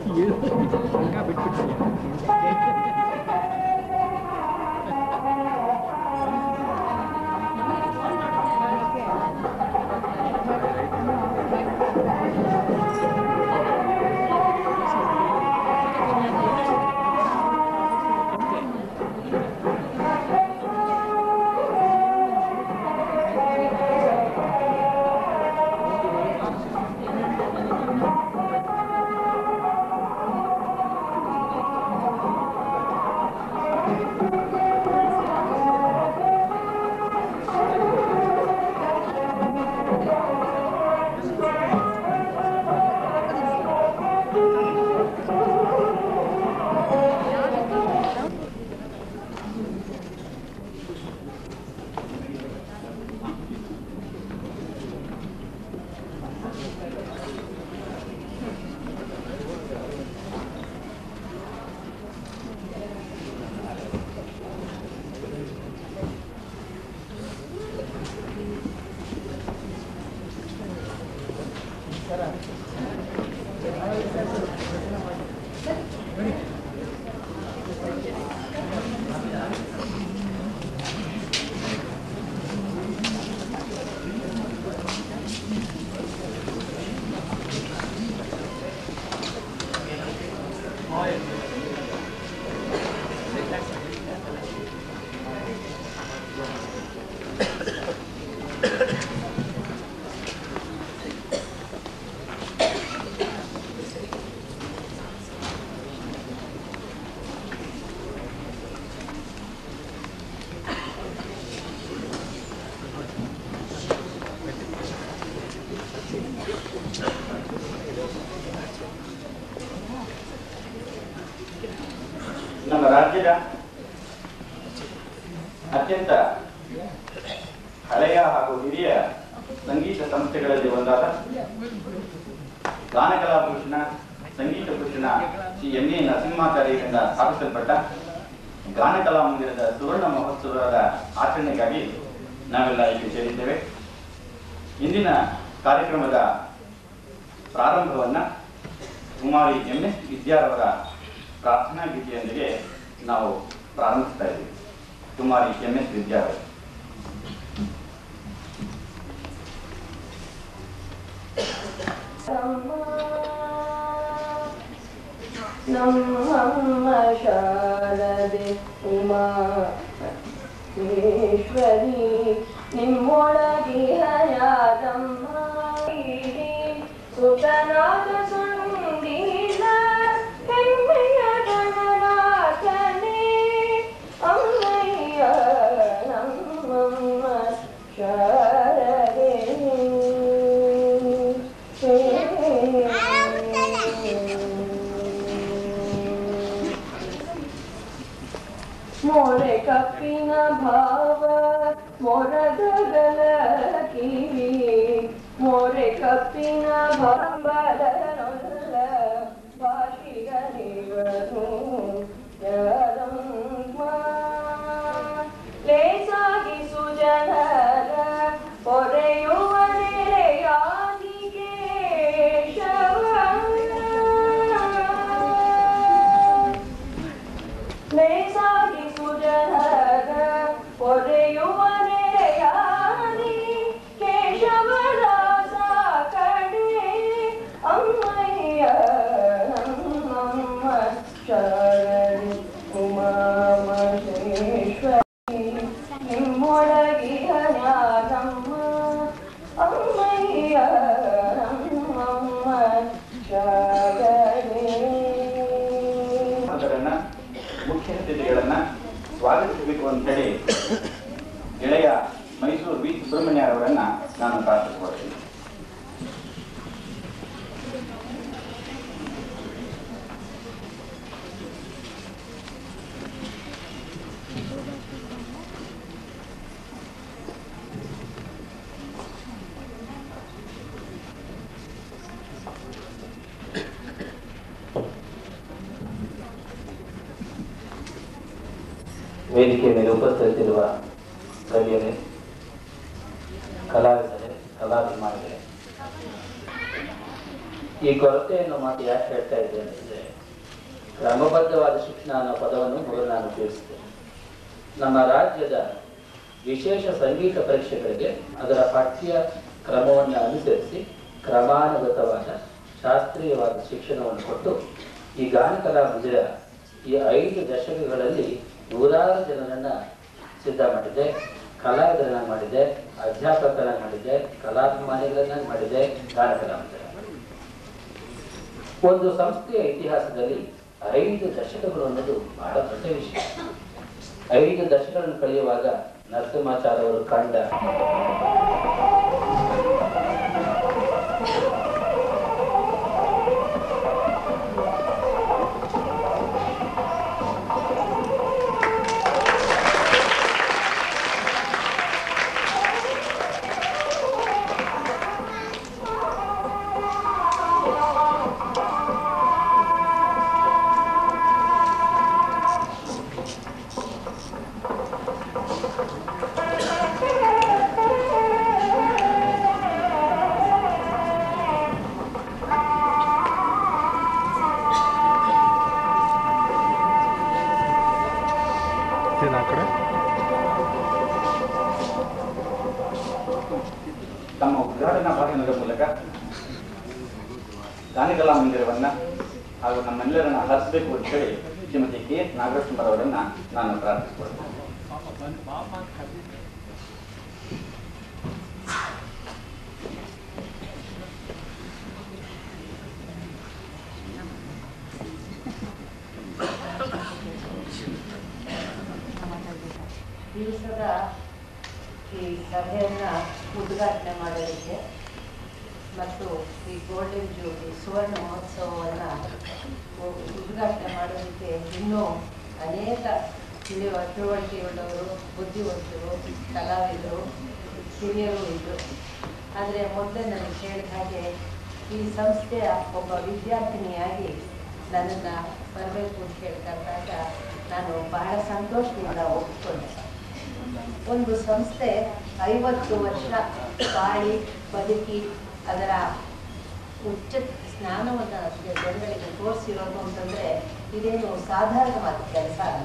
ನಮ್ಮ ರಾಜ್ಯದ ಅತ್ಯಂತ ಹಳೆಯ ಹಾಗೂ ಹಿರಿಯ ಸಂಗೀತ ಸಂಸ್ಥೆಗಳಲ್ಲಿ ಒಂದಾದ ಗಾನಕಲಾಭೂಷಣ ಸಂಗೀತ ಭೂಷಣ ಶ್ರೀ ಎಂ ಎ ನರಸಿಂಹಾಚಾರ್ಯರಿಂದ ಸ್ಥಾಪಿಸಲ್ಪಟ್ಟ ಗಾನಕಲಾ ಮಂದಿರದ ಸುವರ್ಣ ಮಹೋತ್ಸವದ ಆಚರಣೆಗಾಗಿ ನಾವೆಲ್ಲ ಇಲ್ಲಿ ಸೇರಿದ್ದೇವೆ ಇಂದಿನ ಕಾರ್ಯಕ್ರಮದ ಪ್ರಾರಂಭವನ್ನ ಕುಮಾರಿ ಎಂ ಎಸ್ ವಿದ್ಯಾರವರ ಪ್ರಾರ್ಥನಾ ಗೀತೆಯೊಂದಿಗೆ ನಾವು ಪ್ರಾರಂಭಿಸ್ತಾ ಇದ್ದೀವಿ ಕುಮಾರಿ ಎಂ ಎಸ್ ವಿದ್ಯಾರವರು ನಮ್ಮ ಶಾರದೆ ಉಮಾ ಈಶ್ವರಿ ನಿಮ್ಮೊಳಗಿಹ ಯಾರಮ್ಮ ಸುತನಾದ ಸುಂದೀಲ ಹೆಮ್ಮೆಯ ಗಣನಾಥನೇ ಅಮ್ಮಯ್ಯ ನಮ್ಮಮ್ಮ ಶಾರದೆ ಮೊರೆ ಕಪ್ಪಿನ ಭಾವ ಮೊರದಗಲ ಕಿವಿ ಮೊರೆ ಕಪ್ಪಿನ ಭಾಂಬಲನೊಲ್ಲ ಭಾಷಿಗನಿವನು ಯಾರಮ್ಮ ಲೇಸಾಗಿ ಸುಜನರ ಹೊರೆಯುವ ನೆರೆಯಾಗಿ ಕೇಶವ ಲೇಸಾಗಿ ಸುಜನರ ಹೊರೆಯುವ ನೆರೆಯಾನಿ ಕೇಶವರಾಸ ಕಡೆ ಅಮ್ಮಯ್ಯ ನಮ್ಮಮ್ಮ ಶರಣಿ ಉಮಾಮಹೇಶ್ವರಿ ನಿಮ್ಮೊಳಗಿಹ ಜ್ಞಾನಮ್ಮ ಅಮ್ಮಯ್ಯ ನಮ್ಮಮ್ಮ ಶರಣಿ ಅದರನ್ನ ಮುಖ್ಯ ಅತಿಥಿಗಳನ್ನ ಸ್ವಾಗತಿಸಬೇಕು ಅಂತ ಹೇಳಿ ಗೆಳೆಯ ಮೈಸೂರು ವಿ ಸುಬ್ರಹ್ಮಣ್ಯ ಅವರನ್ನ ನಾನು ಪ್ರಾರ್ಥಿಸಿಕೊಳ್ತೀನಿ ವೇದಿಕೆ ಮೇಲೆ ಉಪಸ್ಥಿತಿರುವ ಕವಿಯರೇ ಕಲಾವಿದರೇ ಕಲಾಭಿಮಾನಿಗಳೇ ಈ ಕೊರತೆಯನ್ನು ಮಾತು ಯಾಕೆ ಹೇಳ್ತಾ ಇದ್ದೇನೆ ಅಂದರೆ ಕ್ರಮಬದ್ಧವಾದ ಶಿಕ್ಷಣ ಅನ್ನೋ ಪದವನ್ನು ಮೊದಲು ನಾನು ಉಪಯೋಗಿಸಿದೆ ನಮ್ಮ ರಾಜ್ಯದ ವಿಶೇಷ ಸಂಗೀತ ಪರೀಕ್ಷೆಗಳಿಗೆ ಅದರ ಪಠ್ಯ ಕ್ರಮವನ್ನು ಅನುಸರಿಸಿ ಕ್ರಮಾನುಗತವಾದ ಶಾಸ್ತ್ರೀಯವಾದ ಶಿಕ್ಷಣವನ್ನು ಕೊಟ್ಟು ಈ ಗಾನಕಲಾ ಮಂದಿರ ಈ ಐದು ದಶಕಗಳಲ್ಲಿ ನೂರಾರು ಜನರನ್ನ ಸಿದ್ಧ ಮಾಡಿದೆ ಕಲಾವಿದರನ್ನ ಮಾಡಿದೆ ಅಧ್ಯಾಪಕರನ್ನ ಮಾಡಿದೆ ಕಲಾಭಿಮಾನಿಗಳನ್ನ ಮಾಡಿದೆ ಗಾನಕಲಾ ಮಂದಿರ ಒಂದು ಸಂಸ್ಥೆಯ ಇತಿಹಾಸದಲ್ಲಿ ಐದು ದಶಕಗಳು ಅನ್ನೋದು ಬಹಳ ದೊಡ್ಡ ವಿಷಯ ಐದು ದಶಕಗಳನ್ನು ಕಳೆಯುವಾಗ ನರಸಿಂಹಾಚಾರ್ಯ ಅವರು ಕಂಡ ಏನ್ ಆ ಕಡೆ ತಮ್ಮ ಉದ್ಘಾಟನಾ ಭಾಷಣದ ಮೂಲಕ ಗಾನಕಲಾ ಮಂದಿರವನ್ನ ಹಾಗೂ ನಮ್ಮೆಲ್ಲರನ್ನ ಹರಿಸಬೇಕು ಅಂತ ಹೇಳಿ ಶ್ರೀಮತಿ ಕೆ ಎಸ್ ನಾಗರತ್ನವರವರನ್ನ ನಾನು ಪ್ರಾರ್ಥಿಸಿಕೊಳ್ತೇನೆ ದಿವಸದ ಈ ಸಭೆಯನ್ನ ಉದ್ಘಾಟನೆ ಮಾಡೋದಕ್ಕೆ ಮತ್ತು ಈ ಗೋಲ್ಡನ್ ಜೂಬ್ಲಿ ಸುವರ್ಣ ಮಹೋತ್ಸವವನ್ನ ಉ- ಉದ್ಘಾಟನೆ ಮಾಡೋದಕ್ಕೆ ಇನ್ನೂ ಅನೇಕ ತಿಳಿಯುವ ತಿಳುವಳಿಕೆಯುಳ್ಳವರು ಬುದ್ಧಿವಂತರು ಕಲಾವಿದರು ಹಿರಿಯರು ಇದ್ದರು ಆದರೆ ಮೊದಲೇ ನನಗೆ ಹೇಳಿದ ಹಾಗೆ ಈ ಸಂಸ್ಥೆಯ ಒಬ್ಬ ವಿದ್ಯಾರ್ಥಿನಿಯಾಗಿ ನನ್ನನ್ನು ಬರಬೇಕು ಅಂತ ಹೇಳಿ ಕರೆದಾಗ ನಾನು ಬಹಳ ಸಂತೋಷದಿಂದ ಒಪ್ಪಿಕೊಂಡೆ ಒಂದು ಸಂಸ್ಥೆ ಐವತ್ತು ವರ್ಷ ಬಾಳಿ ಬದುಕಿ ಅದರ ಉಚ್ಚ ಜ್ಞಾನವನ್ನು ಜನಗಳಿಗೆ ತೋರಿಸಿರೋದು ಅಂತಂದ್ರೆ ಇದೇನು ಸಾಧಾರಣವಾದ ಕೆಲಸ ಅಲ್ಲ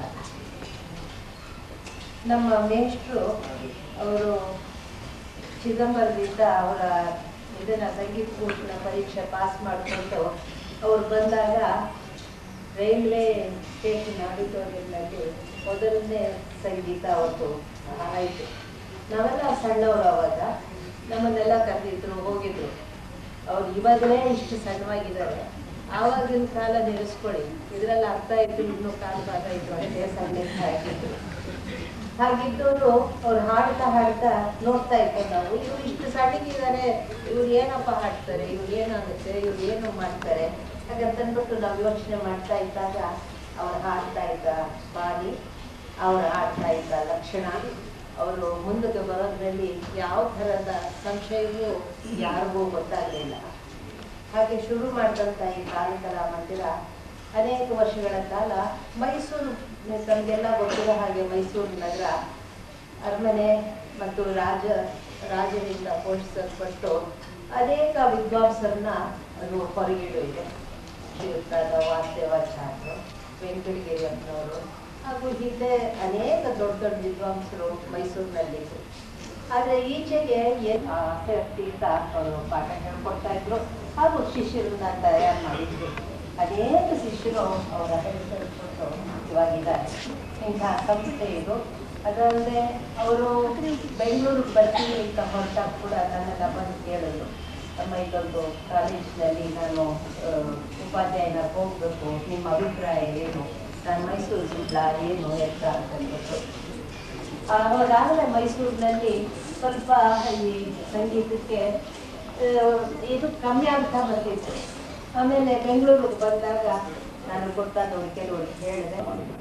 ನಮ್ಮ ಮೇಷ್ಟ್ರು ಅವರು ಚಿದಂಬರದಿಂದ ಅವರ ಇದನ್ನ ಸಂಗೀತ ಗುಂಪಿನ ಪರೀಕ್ಷೆ ಪಾಸ್ ಮಾಡಿಕೊಂಡು ಅವ್ರು ಬಂದಾಗ ರೈಲ್ವೆ ಸ್ಟೇಷನ್ ಆಡಿಟೋರಿಯಂನಲ್ಲಿ ಮೊದಲನೇ ಸಂಗೀತ ಅವತ್ತು ಆಯಿತು ನಾವೆಲ್ಲ ಸಣ್ಣವರು ಅವಾಗ ನಮ್ಮನ್ನೆಲ್ಲ ಕರೆದಿದ್ರು ಹೋಗಿದ್ರು ಅವ್ರು ಇವಾಗಲೇ ಇಷ್ಟು ಸಣ್ಣವಾಗಿದ್ದಾರೆ ಆವಾಗಿನ ಕಾಲ ನೆನೆಸ್ಕೊಳ್ಳಿ ಇದರಲ್ಲಿ ಅರ್ಥ ಇತ್ತು ಇನ್ನೂ ಕಾಲ ಭಾಗ ಇತ್ತು ಅಷ್ಟೇ ಸಣ್ಣ ಆಗಿದ್ರು ಹಾಗಿದ್ದವರು ಅವ್ರು ಹಾಡ್ತಾ ಹಾಡ್ತಾ ನೋಡ್ತಾ ಇದ್ದೆ ನಾವು ಇವ್ರು ಇಷ್ಟು ಸಣ್ಣಗಿದ್ದಾರೆ ಇವ್ರು ಏನಪ್ಪ ಹಾಡ್ತಾರೆ ಇವ್ರು ಏನಾಗುತ್ತೆ ಇವ್ರು ಏನು ಮಾಡ್ತಾರೆ ಹಾಗಂತಂದ್ಬಿಟ್ಟು ನಾವು ಯೋಚನೆ ಮಾಡ್ತಾ ಇದ್ದಾಗ ಅವ್ರು ಹಾಡ್ತಾ ಇದ್ದ ಬಾಲಿ ಅವ್ರು ಹಾಡ್ತಾ ಇದ್ದ ಲಕ್ಷಣ ಅವರು ಮುಂದಕ್ಕೆ ಬರೋದ್ರಲ್ಲಿ ಯಾವ ಥರದ ಸಂಶಯವೂ ಯಾರಿಗೂ ಗೊತ್ತಾಗಲಿಲ್ಲ ಹಾಗೆ ಶುರು ಮಾಡಿದಂಥ ಈ ಕಾಲಿಕಲಾ ಮಂದಿರ ಅನೇಕ ವರ್ಷಗಳ ಕಾಲ ಮೈಸೂರು ತಮಗೆಲ್ಲ ಗೊತ್ತಿರೋ ಹಾಗೆ ಮೈಸೂರು ನಗರ ಅರಮನೆ ಮತ್ತು ರಾಜ ರಾಜರಿಂದ ಪೋಷಿಸಲ್ಪಟ್ಟು ಅನೇಕ ವಿದ್ವಾಂಸರನ್ನ ಅದು ಹೊರಗಿಡೋಇದೆ ಶ್ರೀಯುಕ್ತಾದ ವಾಸುದೇವಾಚಾರ್ಯರು ವೆಂಕಟಗಿರಿಯಪ್ಪನವರು ಹಾಗೂ ಹಿಂದೆ ಅನೇಕ ದೊಡ್ಡ ದೊಡ್ಡ ವಿದ್ವಾಂಸರು ಮೈಸೂರಿನಲ್ಲಿದ್ದರು ಆದರೆ ಈಚೆಗೆ ಏನು ಆಸಕ್ತಿಯಿಂದ ಅವರು ಪಾಠ ಹೇಳ್ಕೊಡ್ತಾ ಇದ್ರು ಹಾಗೂ ಶಿಷ್ಯರನ್ನ ತಯಾರು ಮಾಡಿದ್ರು ಅನೇಕ ಶಿಷ್ಯರು ಅವರ ಹೆಸರಿಸ್ಬಿಟ್ಟು ಇವಾಗಿದ್ದಾರೆ ಇಂತಹ ಸಂಸ್ಥೆ ಇದು ಅದಲ್ಲದೆ ಅವರು ಬೆಂಗಳೂರಿಗೆ ಬರ್ತೀನಿ ಅಂತ ಹೊರಟಾಗ ಕೂಡ ನನ್ನೆಲ್ಲ ಬಂದು ಕೇಳಿದ್ರು ನಮ್ಮ ಇದೊಂದು ಕಾಲೇಜಿನಲ್ಲಿ ನಾನು ಆ, ಉಪಾಧ್ಯಾಯನ ಹೋಗಬೇಕು ನಿಮ್ಮ ಅಭಿಪ್ರಾಯ ಏನು ನಾನು ಮೈಸೂರು ಜಿಲ್ಲಾ ಏನು ಎತ್ತ ಅಂತಂದ್ಬಿಟ್ಟು ಅವಾಗಲೇ ಮೈಸೂರಿನಲ್ಲಿ ಸ್ವಲ್ಪ ಈ ಸಂಗೀತಕ್ಕೆ ಆ, ಇದು ಕಮ್ಮಿ ಆಗ್ತಾ ಬರ್ತಿತ್ತು ಆಮೇಲೆ ಬೆಂಗಳೂರಿಗೆ ಬಂದಾಗ ನಾನು ಗೊತ್ತಾದವ್ರು ಕೆಲವರು ಹೇಳಿದೆ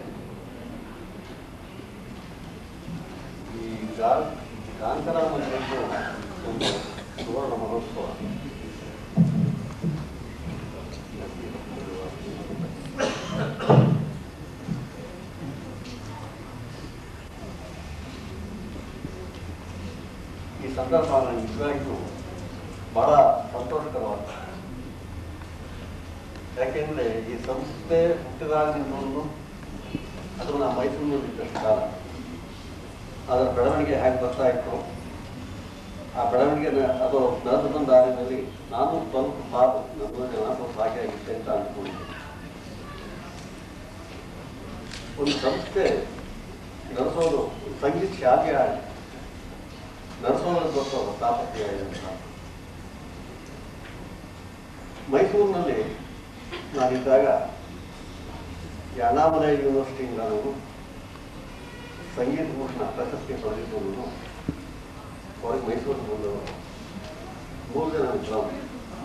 ಈ ಗಾನ್ ಕಾಂತರಾ ಮಂದಿರದ್ದು ಒಂದು ಸುವರ್ಣ ಮಹೋತ್ಸವ ಈ ಸಂದರ್ಭ ನನಗೆ ನಿಜವಾಗಿಯೂ ಬಹಳ ಸಂತೋಷಕರವಾದ ಯಾಕೆಂದ್ರೆ ಈ ಸಂಸ್ಥೆ ಹುಟ್ಟಿದಾಗಿಂದಲೂ ಅದು ನಮ್ಮ ಮೈಸೂರಿನಲ್ಲಿ ಇದ್ದಷ್ಟು ಕಾಲ ಅದರ ಬೆಳವಣಿಗೆ ಹೇಗೆ ಬರ್ತಾ ಇತ್ತು ಆ ಬೆಳವಣಿಗೆ ಅದು ನಡೆದು ಬಂದ ದಾರಿನಲ್ಲಿ ನಾನು ಸ್ವಲ್ಪ ಪಾಪು ನಮ್ಮಲ್ಲಿ ನಾನು ಸ್ವಲ್ಪ ಭಾಗಿಯಾಗಿದ್ದೆ ಅಂತ ಅಂದ್ಕೊಂಡಿದ್ದೆ ಒಂದು ಸಂಸ್ಥೆ ನಡೆಸೋದು ಒಂದು ಸಂಗೀತ ಶಾಲೆ ಆಗಿ ನಡೆಸೋದಕ್ಕೋಸ್ಕರ ತಾಪತ್ರೆಯ ಇದೆ ಅಂತ. ಮೈಸೂರಿನಲ್ಲಿ ನಾನಿದ್ದಾಗ ಈ ಅಣ್ಣಾಮಲೈ ಯೂನಿವರ್ಸಿಟಿಯಿಂದ ನಾನು ಸಂಗೀತ ಭೂಷಣ ಪ್ರಶಸ್ತಿ ಪಡೆದಿದ್ದು ಹೊರಗೆ ಮೈಸೂರಿಗೆ ಬಂದವರು ಮೂರು ಜನ ವಿದ್ವಾಂಸ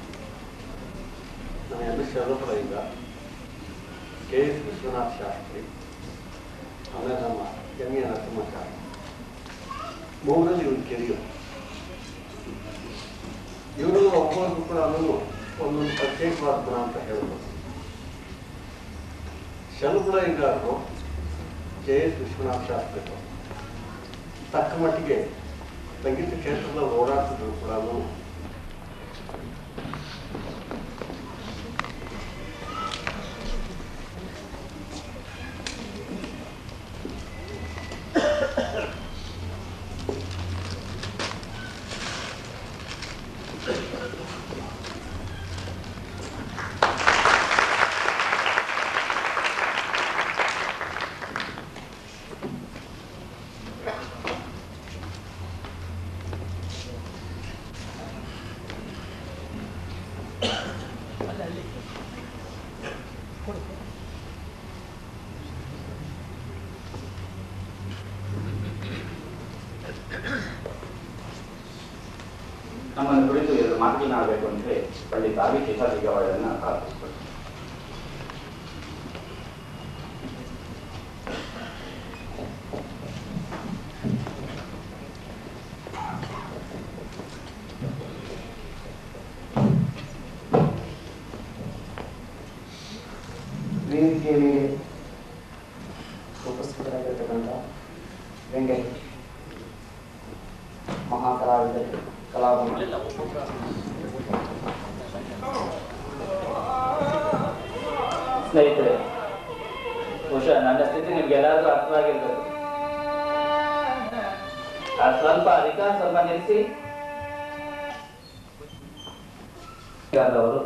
ನನ್ನ ಎನ್ ಎಸ್ ಶರಫರಿಂದ ಕೆ ಎಸ್ ವಿಶ್ವನಾಥ್ ಶಾಸ್ತ್ರಿ ಆಮೇಲೆ ನಮ್ಮ ಎಂ ಎ ನರಸಿಂಹ ಶಾಸ್ತ್ರಿ ಮೂರಲ್ಲಿ ಇವ್ರು ಕೆರಿಯರು ಇವರು ಒಬ್ಬರಿಗೂ ಕೂಡ ಅದನ್ನು ಒಂದೊಂದು ಪ್ರತ್ಯೇಕವಾದ ಗುಣ ಅಂತ ಹೇಳ್ಬೋದು ಶಲುಗುಳಗಾರರು ಕೆ ಎಸ್ ವಿಶ್ವನಾಥ ಶಾಸ್ತ್ರಿಗಳು ತಕ್ಕ ಮಟ್ಟಿಗೆ ಸಂಗೀತ ಕ್ಷೇತ್ರದಲ್ಲಿ ಓಡಾಡ್ತಿದ್ರು ಕೂಡ ನಮ್ಮನ್ನು ಕುರಿತು ಎರಡು ಮಾತುಗಳನ್ನಾಡಬೇಕು ಅಂದ್ರೆ ಪಂಡಿತ ಆವಿ ಶೇಷಾದ್ರಿಗ ಅವರನ್ನ ಪ್ರಾರ್ಥಿಸ್ಬೇಕು ವೇದಿಕೆಯ ಮೇಲೆ ಉಪಸ್ಥಿತರಾಗಿರ್ತಕ್ಕಂಥ ವ್ಯಂಗ್ಯ ಮಹಾಕಲಾವಿದರು ಕಲಾಭವನ ಸ್ನೇಹಿತರೆ ಬಹುಶಃ ನನ್ನ ಸ್ಥಿತಿ ನಿಮ್ಗೆ ಎಲ್ಲರಿಗೂ ಅರ್ಥವಾಗಿರ್ಬೇಕು ಆ ಸ್ವಲ್ಪ ಅಧಿಕ ಸ್ವಲ್ಪ ನಿಲ್ಲಿಸಿ ಅವರು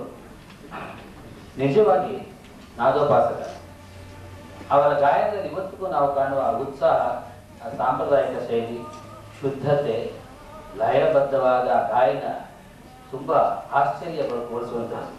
ನಿಜವಾಗಿ ನಾದೋಪಾಸಕ ಅವರ ಗಾಯನದಲ್ಲಿ ಇವತ್ತಿಗೂ ನಾವು ಕಾಣುವ ಆ ಉತ್ಸಾಹ ಆ ಸಾಂಪ್ರದಾಯಿಕ ಶೈಲಿ ಶುದ್ಧತೆ ಲಯಬದ್ಧವಾದ ಗಾಯನ ತುಂಬಾ ಆಶ್ಚರ್ಯಗೊಳಿಸುವಂತದ್ದು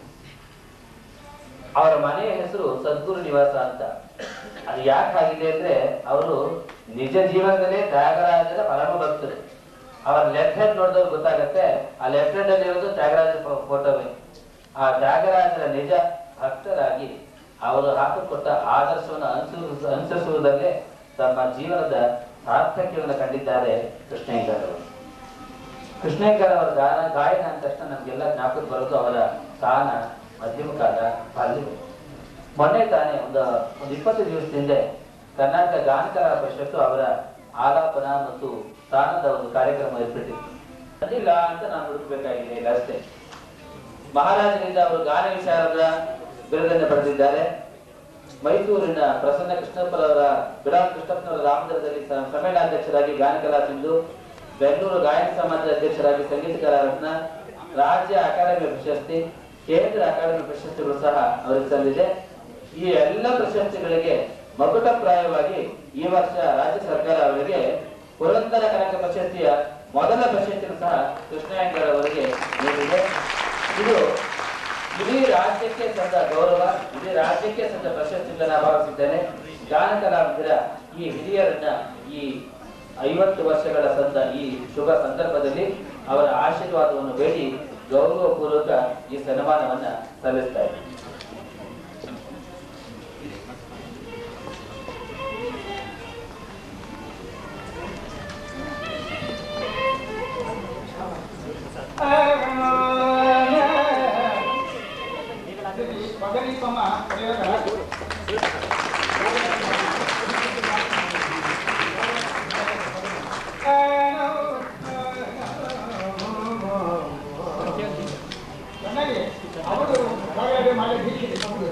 ಅವರ ಮನೆಯ ಹೆಸರು ಸದ್ಗುರು ನಿವಾಸ ಅಂತ ಅದು ಯಾಕೆ ಆಗಿದೆ ಅಂದ್ರೆ ಅವರು ನಿಜ ಜೀವನದಲ್ಲೇ ತ್ಯಾಗರಾಜರ ಪರಮ ಭಕ್ತರು ಅವರ ಲೆಫ್ಟ್ ಹ್ಯಾಂಡ್ ನೋಡಿದವ್ರು ಗೊತ್ತಾಗತ್ತೆ ಆ ಲೆಫ್ಟ್ ಹ್ಯಾಂಡ್ ಅಲ್ಲಿ ಇರೋದು ತ್ಯಾಗರಾಜರ ಫೋಟೋವೇ ಆ ತ್ಯಾಗರಾಜರ ನಿಜ ಭಕ್ತರಾಗಿ ಅವರು ಹಾಕಿಕೊಟ್ಟ ಆದರ್ಶವನ್ನು ಅನುಸರಿಸ ಅನುಸರಿಸುವುದಲ್ಲೇ ತಮ್ಮ ಜೀವನದ ಸಾರ್ಥಕ್ಯವನ್ನು ಕಂಡಿದ್ದಾರೆ ಕೃಷ್ಣಯ್ಯಂಕರ್ ಅವರು ಕೃಷ್ಣಯ್ಯಂಕರ್ ಅವರ ಗಾನ ಗಾಯನ ಅಂದ ತಕ್ಷಣ ನಮಗೆಲ್ಲ ಜ್ಞಾಪಕ ಬರೋದು ಅವರ ಸ್ಥಾನ ಮಧ್ಯಮ ಕಾಲ ಬಾಲ್ಯ ಮೊನ್ನೆ ತಾನೇ ಒಂದು ಒಂದು ಇಪ್ಪತ್ತು ದಿವಸದಿಂದ ಕರ್ನಾಟಕ ಗಾನಕರ ಪರಿಷತ್ತು ಅವರ ಆಲಾಪನ ಮತ್ತು ಸ್ಥಾನದ ಒಂದು ಕಾರ್ಯಕ್ರಮ ಏರ್ಪಟ್ಟಿತ್ತು ಅದಿಲ್ಲ ಅಂತ ನಾನು ಹುಡುಕಬೇಕಾಗಿದೆ ಈಗ ಅಷ್ಟೇ ಮಹಾರಾಜರಿಂದ ಅವರು ಗಾನ ವಿಚಾರದ ಬಿರುದನ್ನು ಪಡೆದಿದ್ದಾರೆ ಮೈಸೂರಿನ ಪ್ರಸನ್ನ ಕೃಷ್ಣಪ್ಪರವರ ಬಿಡಾಲ್ ಕೃಷ್ಣಪ್ಪನವರ ರಾಮನಗರದಲ್ಲಿ ಸ- ಸಮ್ಮೇಳನಾಧ್ಯಕ್ಷರಾಗಿ ಗಾನ ಕಲಾ ಸಿಂಧು ಬೆಂಗಳೂರು ಗಾಯನ ಸಮಾಜದ ಅಧ್ಯಕ್ಷರಾಗಿ ಸಂಗೀತ ಕಲಾ ರತ್ನ ರಾಜ್ಯ ಅಕಾಡೆಮಿ ಪ್ರಶಸ್ತಿ ಕೇಂದ್ರ ಅಕಾಡೆಮಿ ಪ್ರಶಸ್ತಿಗಳು ಸಹ ಅವರಿಗೆ ಸಂದಿದೆ ಈ ಎಲ್ಲ ಪ್ರಶಸ್ತಿಗಳಿಗೆ ಮಗುಟಪ್ರಾಯವಾಗಿ ಈ ವರ್ಷ ರಾಜ್ಯ ಸರ್ಕಾರ ಅವರಿಗೆ ಪುರಂದರ ಕನಕ ಪ್ರಶಸ್ತಿಯ ಮೊದಲ ಪ್ರಶಸ್ತಿಯನ್ನು ಸಹ ಕೃಷ್ಣಯ್ಯಂಗರ್ ಅವರಿಗೆ ನೀಡಿದೆ ಇದು ಇಡೀ ರಾಜ್ಯಕ್ಕೆ ಸಂದ ಗೌರವ ಇಡೀ ರಾಜ್ಯಕ್ಕೆ ಸಂದ ಪ್ರಶಸ್ತಿ ನಾನು ಭಾವಿಸಿದ್ದೇನೆ ಗಾನ ಕಲಾವಿದರ ಈ ಹಿರಿಯರನ್ನ ಈ ಐವತ್ತು ವರ್ಷಗಳ ಸಂದ ಈ ಶುಭ ಸಂದರ್ಭದಲ್ಲಿ ಅವರ ಆಶೀರ್ವಾದವನ್ನು ಬೇಡಿ ಗೌರವಪೂರ್ವಕ ಈ ಸನ್ಮಾನವನ್ನ ಸಲ್ಲಿಸ್ತಾ ಇದ್ದೀನಿ ಚೆನ್ನಾಗಿ ಅವರು ಮಾಡಿ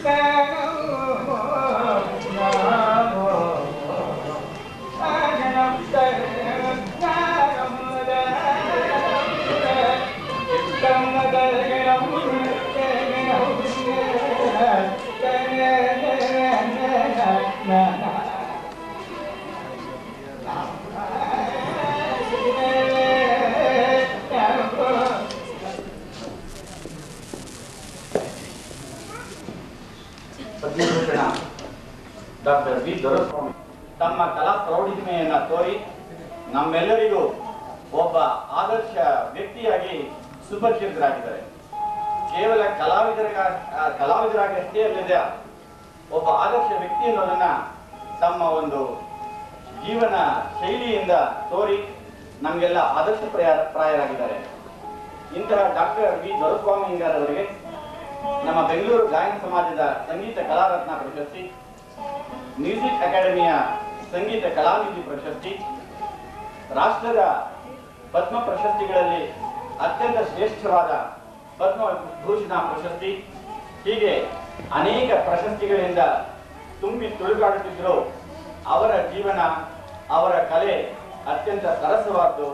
ಪದ್ಮಭೂಷಣ ಡಾಕ್ಟರ್ ವಿ ದೊರೆಸ್ವಾಮಿ ತಮ್ಮ ಕಲಾ ಪ್ರೌಢಿಮೆಯನ್ನ ತೋರಿ ನಮ್ಮೆಲ್ಲರಿಗೂ ಒಬ್ಬ ಆದರ್ಶ ವ್ಯಕ್ತಿಯಾಗಿ ಸುಪರಿಚಿತರಾಗಿದ್ದಾರೆ ಕೇವಲ ಕಲಾವಿದರಿಗ ಆ, ಕಲಾವಿದರಾಗಷ್ಟೇ ಅಲ್ಲದೆ ಒಬ್ಬ ಆದರ್ಶ ವ್ಯಕ್ತಿ ಅನ್ನೋದನ್ನ ತಮ್ಮ ಒಂದು ಜೀವನ ಶೈಲಿಯಿಂದ ತೋರಿ ನಮಗೆಲ್ಲ ಆದರ್ಶ ಪ್ರಾಯ ಪ್ರಾಯರಾಗಿದ್ದಾರೆ ಇಂತಹ ಡಾಕ್ಟರ್ ವಿ ದೊರೆಸ್ವಾಮಿಂಗರವರಿಗೆ ನಮ್ಮ ಬೆಂಗಳೂರು ಗಾಯನ ಸಮಾಜದ ಸಂಗೀತ ಕಲಾರತ್ನ ಪ್ರಶಸ್ತಿ ಮ್ಯೂಸಿಕ್ ಅಕಾಡೆಮಿಯ ಸಂಗೀತ ಕಲಾನಿಧಿ ಪ್ರಶಸ್ತಿ ರಾಷ್ಟ್ರದ ಪದ್ಮ ಪ್ರಶಸ್ತಿಗಳಲ್ಲಿ ಅತ್ಯಂತ ಶ್ರೇಷ್ಠವಾದ ಪದ್ಮಭೂಷಣ ಪ್ರಶಸ್ತಿ ಹೀಗೆ ಅನೇಕ ಪ್ರಶಸ್ತಿಗಳಿಂದ ತುಂಬಿ ತುಳುಕಾಡುತ್ತಿದ್ದರು ಅವರ ಜೀವನ ಅವರ ಕಲೆ ಅತ್ಯಂತ ಸರಸವಾದ್ದು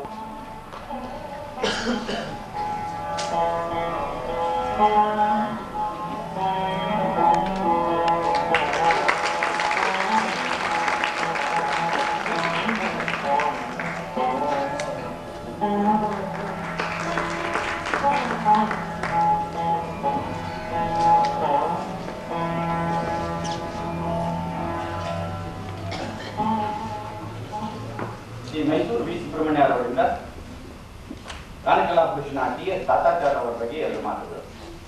ಶ್ರೀ ಮೈಸೂರು ವಿ ಸುಬ್ರಹ್ಮಣ್ಯ ಅವರಿಂದ ಗಾನಕಲಾಭೂಷಣ ಟಿ ಎಸ್ ತಾತಾಚಾರ್ ಅವರ ಬಗ್ಗೆ ಎರಡು ಮಾತುಗಳು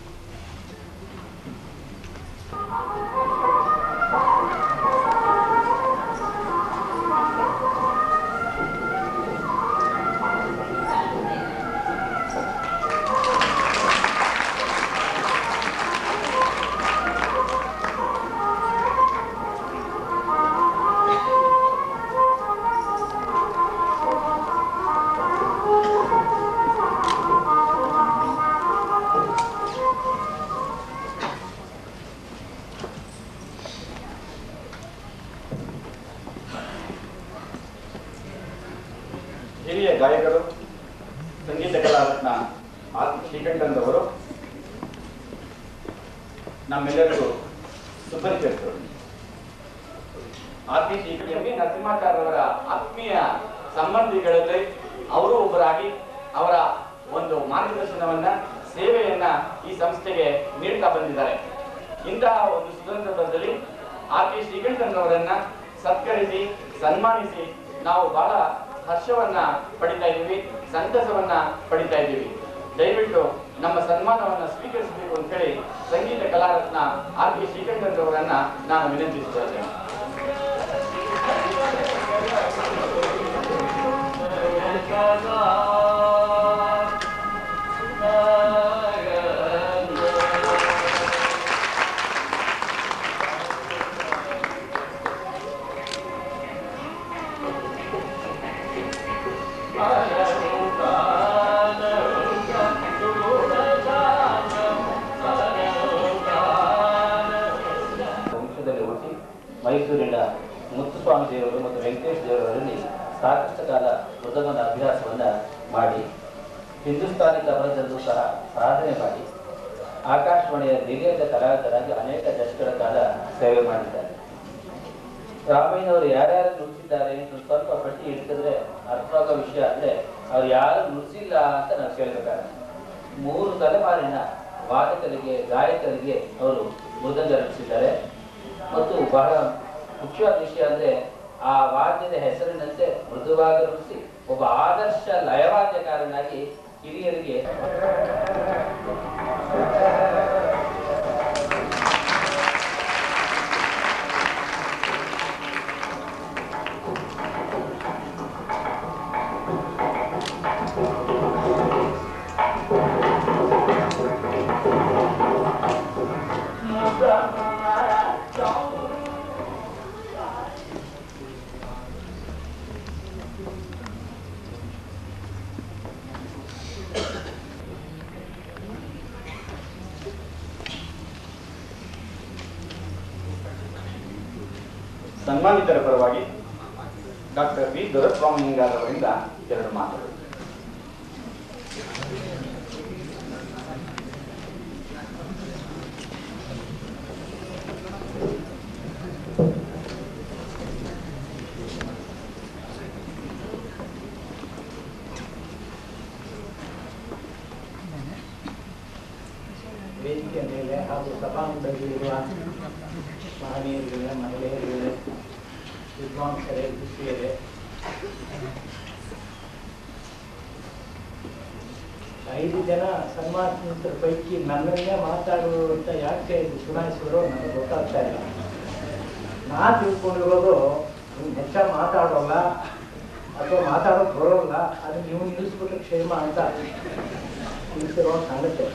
ಹಿರಿಯ ಗಾಯಕರು ಸಂಗೀತ ಕಲಾರತ್ನ ಆರ್ ಶ್ರೀಕಂಠನ್ ಅವರು ನಮ್ಮೆಲ್ಲರಿಗೂ ಸುಪರಿಚಿತರು R P Srikanta M V ನರಸಿಂಹಾಚಾರ್ಯವರ ಆತ್ಮೀಯ ಸಂಬಂಧಿಗಳಲ್ಲಿ ಅವರು ಒಬ್ಬರಾಗಿ ಅವರ ಒಂದು ಮಾರ್ಗದರ್ಶನವನ್ನ ಸೇವೆಯನ್ನ ಈ ಸಂಸ್ಥೆಗೆ ನೀಡ್ತಾ ಬಂದಿದ್ದಾರೆ ಇಂತಹ ಒಂದು ಸುಸಂದರ್ಭದಲ್ಲಿ ಆರ್ ಪಿ ಶ್ರೀಕಂಠನ್ ಅವರನ್ನ ಸತ್ಕರಿಸಿ ಸನ್ಮಾನಿಸಿ ನಾವು ಬಹಳ ಹರ್ಷವನ್ನ ಪಡಿತಾ ಇದ್ದೀವಿ ಸಂತಸವನ್ನ ಪಡಿತಾ ಇದ್ದೀವಿ ದಯವಿಟ್ಟು ನಮ್ಮ ಸನ್ಮಾನವನ್ನ ಸ್ವೀಕರಿಸಬೇಕು ಅಂತ ಹೇಳಿ ಸಂಗೀತ ಕಲಾರತ್ನ ಆರ್ ಪಿ ಶ್ರೀಕಂಠನ್ ಅವರನ್ನ ನಾನು ವಿನಂತಿಸ್ತಾ ಇದ್ದೇನೆ ವಂಶದಲ್ಲಿ ಹುಟ್ಟಿ ಮೈಸೂರಿನ ಮುತ್ತುಸ್ವಾಮಿ ದೇವರು ಮತ್ತು ವೆಂಕಟೇಶ್ ದೇವರಲ್ಲಿ ಸಾಕಷ್ಟು ಕಾಲ ಮೃದಂಗದ ಅಭ್ಯಾಸವನ್ನ ಮಾಡಿ ಹಿಂದೂಸ್ತಾನಿ ತಬಲದಲ್ಲೂ ಸಹ ಸಾಧನೆ ಮಾಡಿ ಆಕಾಶವಾಣಿಯ ನಿಲಯದ ಕಲಾವಿದರಾಗಿ ಅನೇಕ ದಶಕಗಳ ಕಾಲ ಸೇವೆ ಮಾಡಿದ್ದಾರೆ ರಾಮಯ್ಯನವರು ಯಾರ್ಯಾರು ನುಡಿಸಿದ್ದಾರೆ ಅಂತ ಸ್ವಲ್ಪ ಪಟ್ಟಿ ಹಿಡಿಸಿದ್ರೆ ಅರ್ಥವಾಗೋ ವಿಷಯ ಅಂದ್ರೆ ಅವ್ರು ಯಾರು ನುಡಿಸಿಲ್ಲ ಅಂತ ನಾವು ಕೇಳಬೇಕಾಗುತ್ತೆ ಮೂರು ತಲೆಮಾರಿನ ವಾದಕರಿಗೆ ಗಾಯಕರಿಗೆ ಅವರು ಮೃದಂಗ ರಚಿಸಿದ್ದಾರೆ ಮತ್ತು ಬಹಳ ಮುಖ್ಯವಾದ ವಿಷಯ ಅಂದ್ರೆ ಆ ವಾದ್ಯದ ಹೆಸರಿನಂತೆ ಮೃದುವಾಗಿ ನುಡಿಸಿ ಒಬ್ಬ ಆದರ್ಶ ಲಯವಾದ್ಯಕಾರನಾಗಿ ಹಿರಿಯರಿಗೆ ಸನ್ಮಾನಿತರ ಪರವಾಗಿ ಡಾಕ್ಟರ್ ವಿ ದೊರಸ್ವಾಮಿಲಿಂಗಾರ್ ಅವರಿಂದ ಎರಡು ಮಾತುಗಳು ವೇದಿಕೆ ಮೇಲೆ ಹಾಗೂ ಸಭಾಂಗದಲ್ಲಿರುವ ಮಹನೀಯರುಗಳೇ ಮಹಿಳೆಯರುಗಳೇ ವಿದ್ವಾಂಸರೇ ಶಿಷ್ಯರೇ ಐದು ಜನ ಸನ್ಮಾನಿತರ ಪೈಕಿ ನನ್ನನ್ನೇ ಮಾತಾಡುವರು ಅಂತ ಯಾಕೆ ಚುನಾಯಿಸಿದ್ರು ನನಗೆ ಗೊತ್ತಾಗ್ತಾ ಇಲ್ಲ ನಾ ತಿಳ್ಕೊಂಡಿರೋದು ಇವ್ನು ಹೆಚ್ಚಾಗಿ ಮಾತಾಡೋಲ್ಲ ಅಥವಾ ಮಾತಾಡೋದು ಬರೋಲ್ಲ ಅದು ನೀವು ನಿಲ್ಲಿಸ್ಬಿಟ್ಟು ಕ್ಷೇಮ ಅಂತ ನಿಲ್ಲಿಸಿರೋ ಅಂತ ಕಾಣುತ್ತೆ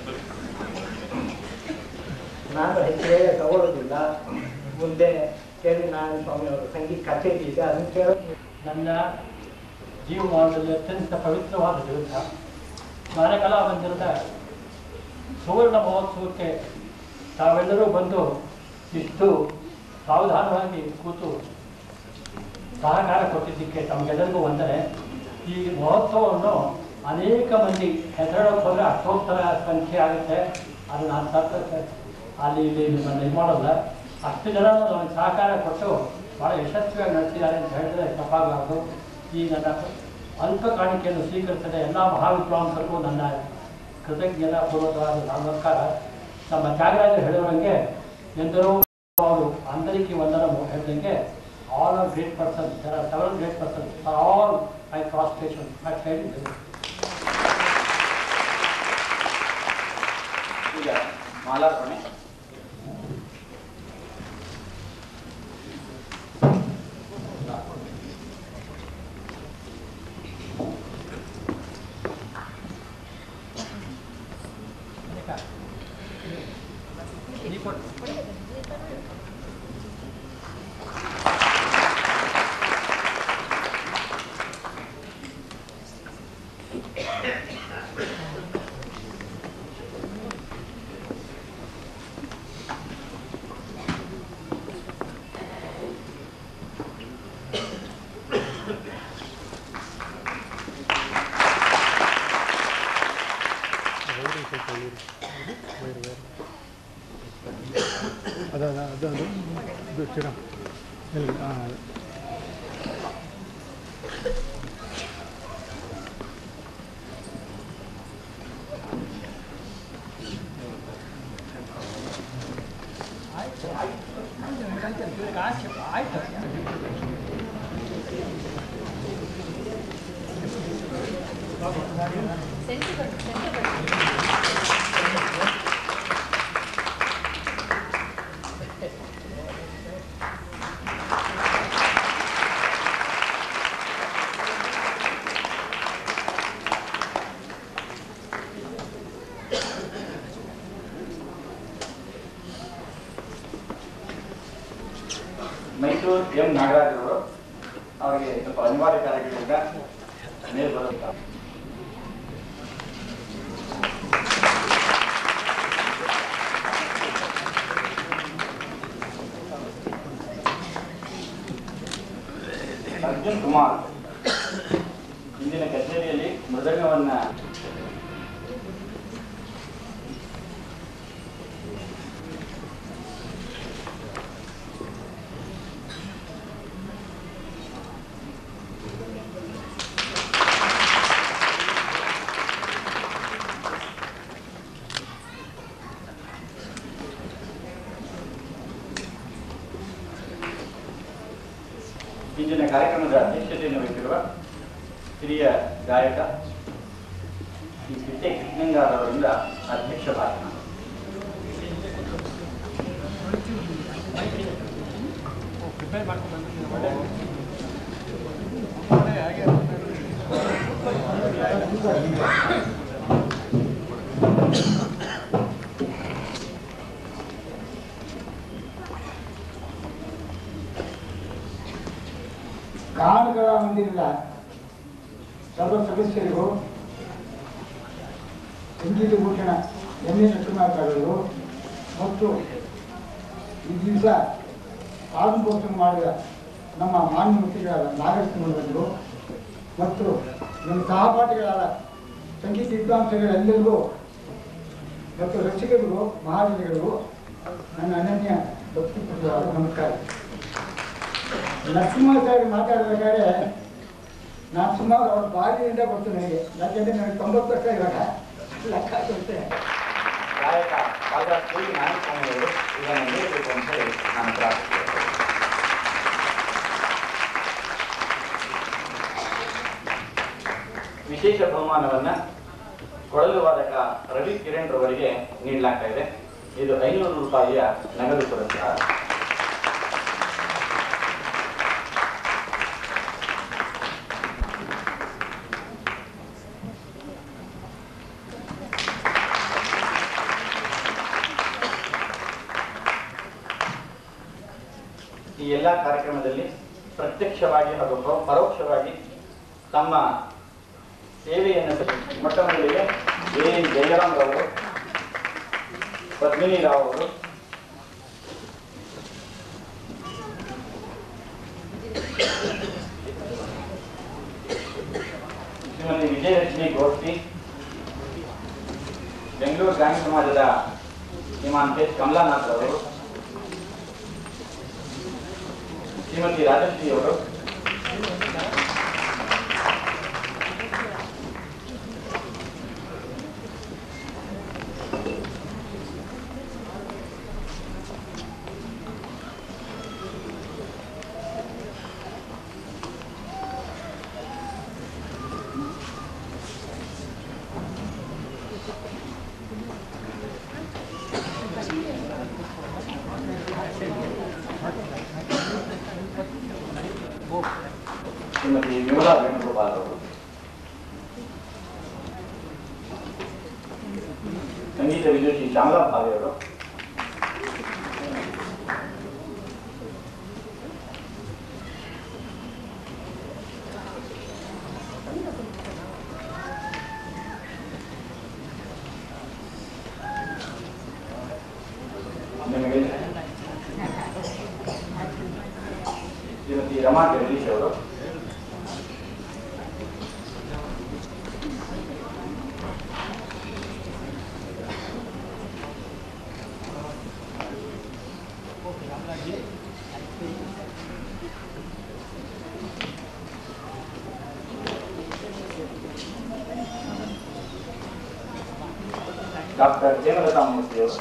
ನಾನು ಹೆಚ್ಚಿಗೆ ತಗೊಳ್ಳೋದಿಲ್ಲ ಮುಂದೆ ಕೇಳಿ ನಾರಾಯಣ ಸ್ವಾಮಿ ಅವರ ಸಂಗೀತ ಕಚೇರಿ ಇದೆ ಅದನ್ನು ಕೇಳೋ ನನ್ನ ಜೀವಮಾನದಲ್ಲಿ ಅತ್ಯಂತ ಪವಿತ್ರವಾದ ದಿವಸ ಗಾನಕಲಾ ಮಂದಿರದ ಸುವರ್ಣ ಮಹೋತ್ಸವಕ್ಕೆ ತಾವೆಲ್ಲರೂ ಬಂದು ಇಷ್ಟು ಸಾವಧಾನವಾಗಿ ಕೂತು ಸಹಕಾರ ಕೊಟ್ಟಿದ್ದಕ್ಕೆ ತಮಗೆಲ್ಲರಿಗೂ ವಂದನೆ ಈ ಮಹೋತ್ಸವವನ್ನು ಅನೇಕ ಮಂದಿ ಹೆಸರಕ್ಕೆ ಹೋದರೆ ಅಷ್ಟೋತ್ತರ ಸಂಖ್ಯೆ ಆಗುತ್ತೆ ಅದು ನಾನು ಸತ್ತ ಅಲ್ಲಿ ಇಲ್ಲಿ ನಿಮ್ಮನ್ನು ಇದು ಮಾಡೋಲ್ಲ ಅಷ್ಟು ಜನ ನಮಗೆ ಸಹಕಾರ ಕೊಟ್ಟು ಭಾಳ ಯಶಸ್ವಿಯಾಗಿ ನಡೆಸಿದ್ದಾರೆ ಅಂತ ಹೇಳಿದ್ರೆ ತಪ್ಪಾಗಲಾರ್ದು ಈ ನನ್ನ ಅಲ್ಪ ಕಾಣಿಕೆಯನ್ನು ಸ್ವೀಕರಿಸಿದ ಎಲ್ಲ ಮಹಾವಿದ್ವಾಂಸರಿಗೂ ನನ್ನ ಕೃತಜ್ಞತಾ ಪೂರ್ವಕವಾದ ನಮಸ್ಕಾರ ನಮ್ಮ ತ್ಯಾಗರಾಜ ಹೇಳಿದಂಗೆ ಎಂದರು ಅವರು ಆಂತರಿಕ ವಂದನ ಹೇಳಿದಂಗೆ all are great person there are several great person for all my prostration ಅಂತ ಹೇಳಿದ್ದರು ಈಗ ಮಾಲಾರ್ಪಣೆ ಅದ ಅದ ಅದು ಅದು ಇದು ಚಿರ ಎಲ್ಲಿ ಹಾಂ ಅದು ಮೈಸೂರು ಎಂ ನಾಗರಾಜ್ ಅವರು ಅವರಿಗೆ ಸ್ವಲ್ಪ ಅನಿವಾರ್ಯ ಕಾರ್ಯಗಳಿಂದ ಮೇಲೆ ಬರುತ್ತಾ ಅರ್ಜುನ್ ಕುಮಾರ್ ಇಂದಿನ ಕಚೇರಿಯಲ್ಲಿ ಮೃದಂಗವನ್ನ ಇಂದಿನ ಕಾರ್ಯಕ್ರಮದ ಅಧ್ಯಕ್ಷತೆಯನ್ನು ವಹಿಸಿರುವ ಹಿರಿಯ ಗಾಯಕ ಶ್ರೀ ಕಿಟ್ಟೆ ಕೃಷ್ಣಂಗಾರ್ ಅವರಿಂದ ಅಧ್ಯಕ್ಷ ಭಾಷಣ ಕಾಡುಗಳ ಮಂದಿರದ ಸರ್ವ ಸದಸ್ಯರಿಗೂ ಸಂಗೀತ ಭೂಷಣ ಎಂ ಎ ನರಸಿಂಹಾಚಾರ್ಯರು ಮತ್ತು ಈ ದಿವಸ ಪಾದಪೋಷಣೆ ಮಾಡಿದ ನಮ್ಮ ಮಾನ್ಯ ಮಂತ್ರಿಗಳಾದ ನಾಗರತ್ನವರು ಮತ್ತು ನಮ್ಮ ಸಹಪಾಠಿಗಳಾದ ಸಂಗೀತ ವಿದ್ವಾಂಸಗಳೆಲ್ಲರಿಗೂ ಮತ್ತು ರಸಿಕರಿಗೂ ಮಹಾಜನಗಳಿಗೂ ನನ್ನ ಅನನ್ಯ ಭಕ್ತಿಪೂರ್ವವಾದ ನಮಸ್ಕಾರ ನರಸಿಂಹಾಚಾರ್ಯ ಮಾತಾಡಬೇಕಾದ್ರೆ ನಾನು ಸುಮಾರು ಅವ್ರ ಬಾರಿಯಿಂದ ಗೊತ್ತು ನನಗೆ ಯಾಕೆಂದರೆ ನನಗೆ ತೊಂಬತ್ತು ವರ್ಷ ಇವಾಗ ಲೆಕ್ಕ ಹಾಕಿರುತ್ತೆ ಗಾಯಕ ಕಾಳಿದಾಸ್ ಪೂರಿ ನಾರಾಯಣಸ್ವಾಮಿಯವರು ಇದನ್ನು ನೀಡಬೇಕು ಅಂತ ಹೇಳಿ ನಾನು ಪ್ರಾರ್ಥಿಸ್ತೇನೆ ವಿಶೇಷ ಬಹುಮಾನವನ್ನ ಕೊಳಲು ವಾದಕ ರವಿ ಕಿರಣ್ ರವರಿಗೆ ನೀಡಲಾಗ್ತಾ ಇದೆ ಇದು ಐನೂರು ರೂಪಾಯಿಯ ನಗದು ಪುರಸ್ಕಾರ ಈ ಎಲ್ಲ ಕಾರ್ಯಕ್ರಮದಲ್ಲಿ ಪ್ರತ್ಯಕ್ಷವಾಗಿ ಹಾಗೂ ಪರೋ- ಪರೋಕ್ಷವಾಗಿ ತಮ್ಮ ಸೇವೆಯನ್ನು ಸಲ್ಲಿಸಿ- ಮೊಟ್ಟ ಮೊದಲಿಗೆ ಎ ಎನ್ ಜಯರಾಮ್ ರವರು ಪದ್ಮಿನಿ ರಾವ್ ಅವರು ಶ್ರೀಮತಿ ವಿಜಯಲಕ್ಷ್ಮಿ ಗೋಷ್ಠಿ ಬೆಂಗಳೂರು ಗ್ರಾಮೀಣ ಸಮಾಜದ ಶ್ರೀಮಾನ್ ಕೆ ಕಮಲಾನಾಥ್ ಅವರು ಶ್ರೀಮತಿ ರಾಜಶ್ರೀ ಅವರು ಶ್ರೀಮತಿ ವಿಮಲಾ ವೇಣುಗೋಪಾಲ್ ಅವರು ಸಂಗೀತ ವಿದುಷಿ ಶ್ಯಾಮಲಾ ಭಾವೆ ಅವರು ನಿಮಗೆ ಶ್ರೀಮತಿ ರಮಾ ಜಗದೀಶ್ ಅವರು ಡಾಕ್ಟರ್ ಹೇಮಲತಾ ಮೂರ್ತಿ ಅವರು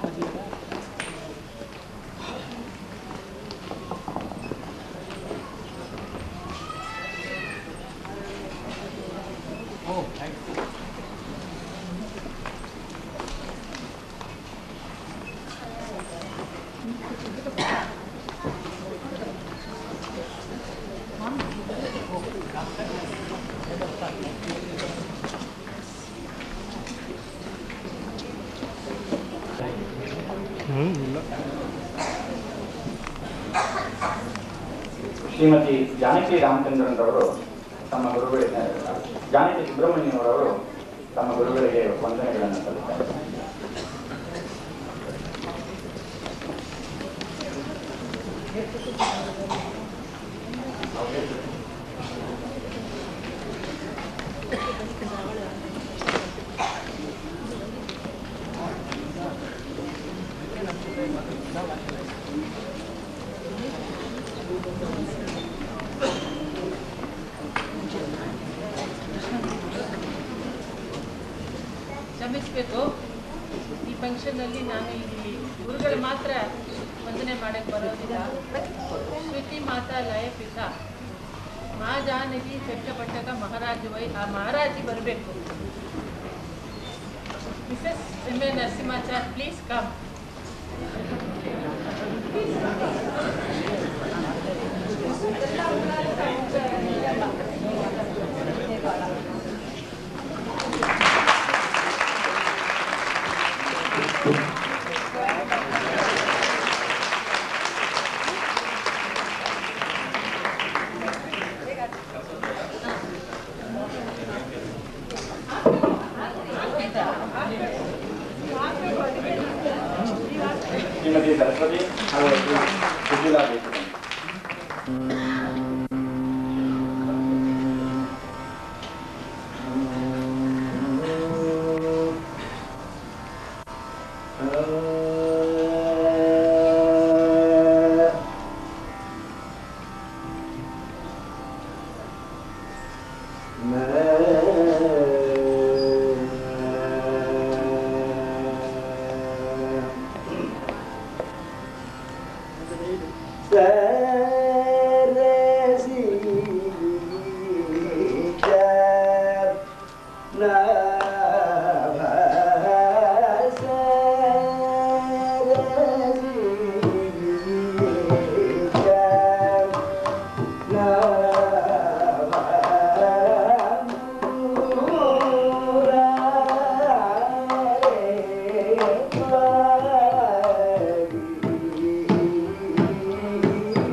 ಶ್ರೀಮತಿ ಜಾನಕಿ ರಾಮಚಂದ್ರನ್ ರವರು ತಮ್ಮ ಗುರುಗಳಿಗೆ ಜಾನಕಿ ಸುಬ್ರಹ್ಮಣ್ಯನವರವರು ತಮ್ಮ ಗುರುಗಳಿಗೆ ವಂದನೆಗಳನ್ನು ಸಲ್ಲಿದ್ದಾರೆ ಕ್ಷಮಿಸಬೇಕು ಈ ಫಂಕ್ಷನ್ನಲ್ಲಿ ನಾನು ಇಲ್ಲಿ ಗುರುಗಳು ಮಾತ್ರ ವಂದನೆ ಮಾಡಕ್ಕೆ ಬರೋದಿಲ್ಲ ಶ್ರುತಿ ಮಾತಾ ಲಯ ಪಿತ ಮಹಾಜಾನಕಿ ಚಟ್ಟಪಟ್ಟಕ ಮಹಾರಾಜ ವೈ ಆ ಮಹಾರಾಜಿ ಬರಬೇಕು Mrs M A Narasimhachar please come Shrimati Saraswati ಹಾಗೂ ಶ್ರೀ ಸುಶೀಲಾ ದೇಶಪಾಂಡೆ Thank you.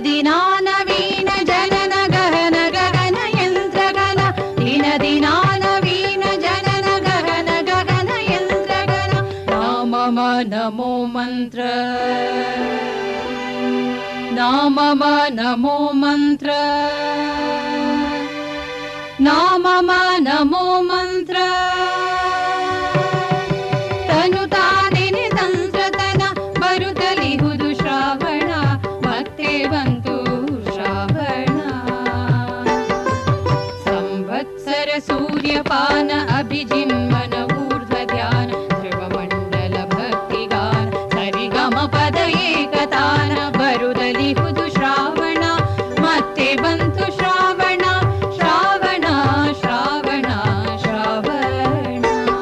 ದಿನಾ ನವೀನ ಜನನ ಗಹನ ಗಗನ ಯಂತ್ರಗನ ದಿನ ದಿನಾ ನವೀನ ಜನನ ಗಗನ ಗಗನ ಯಂತ್ರಗನ ನಾಮಮ ನಮೋ ಮಂತ್ರ ನಾಮಮ ನಮೋ ಮಂತ್ರ ನಾಮಮ ನಮೋ ಮಂತ್ರ ತನು ತಾನೇನೆ ಸಂಸ್ಕೃತನ ಬರುತ್ತಲಿಹುದು ಶ್ರಾವಣ ಮತ್ತೆ ಬಂತು ಶ್ರಾವಣ ಸಂವತ್ಸರ ಸೂರ್ಯಪಾನ ಅಭಿಜಿಮ್ಮನ ಊರ್ಧ್ವ ಧ್ಯಾನ ಧ್ರುವಮಂಡಲ ಭಕ್ತಿಗಾನ ಸರಿಗಮ ಪದ ಏಕತಾನ ಬರುದಲಿಹುದು ಶ್ರಾವಣ ಮತ್ತೆ ಬಂತು ಶ್ರಾವಣ ಶ್ರಾವಣ ಶ್ರಾವಣ ಶ್ರಾವಣ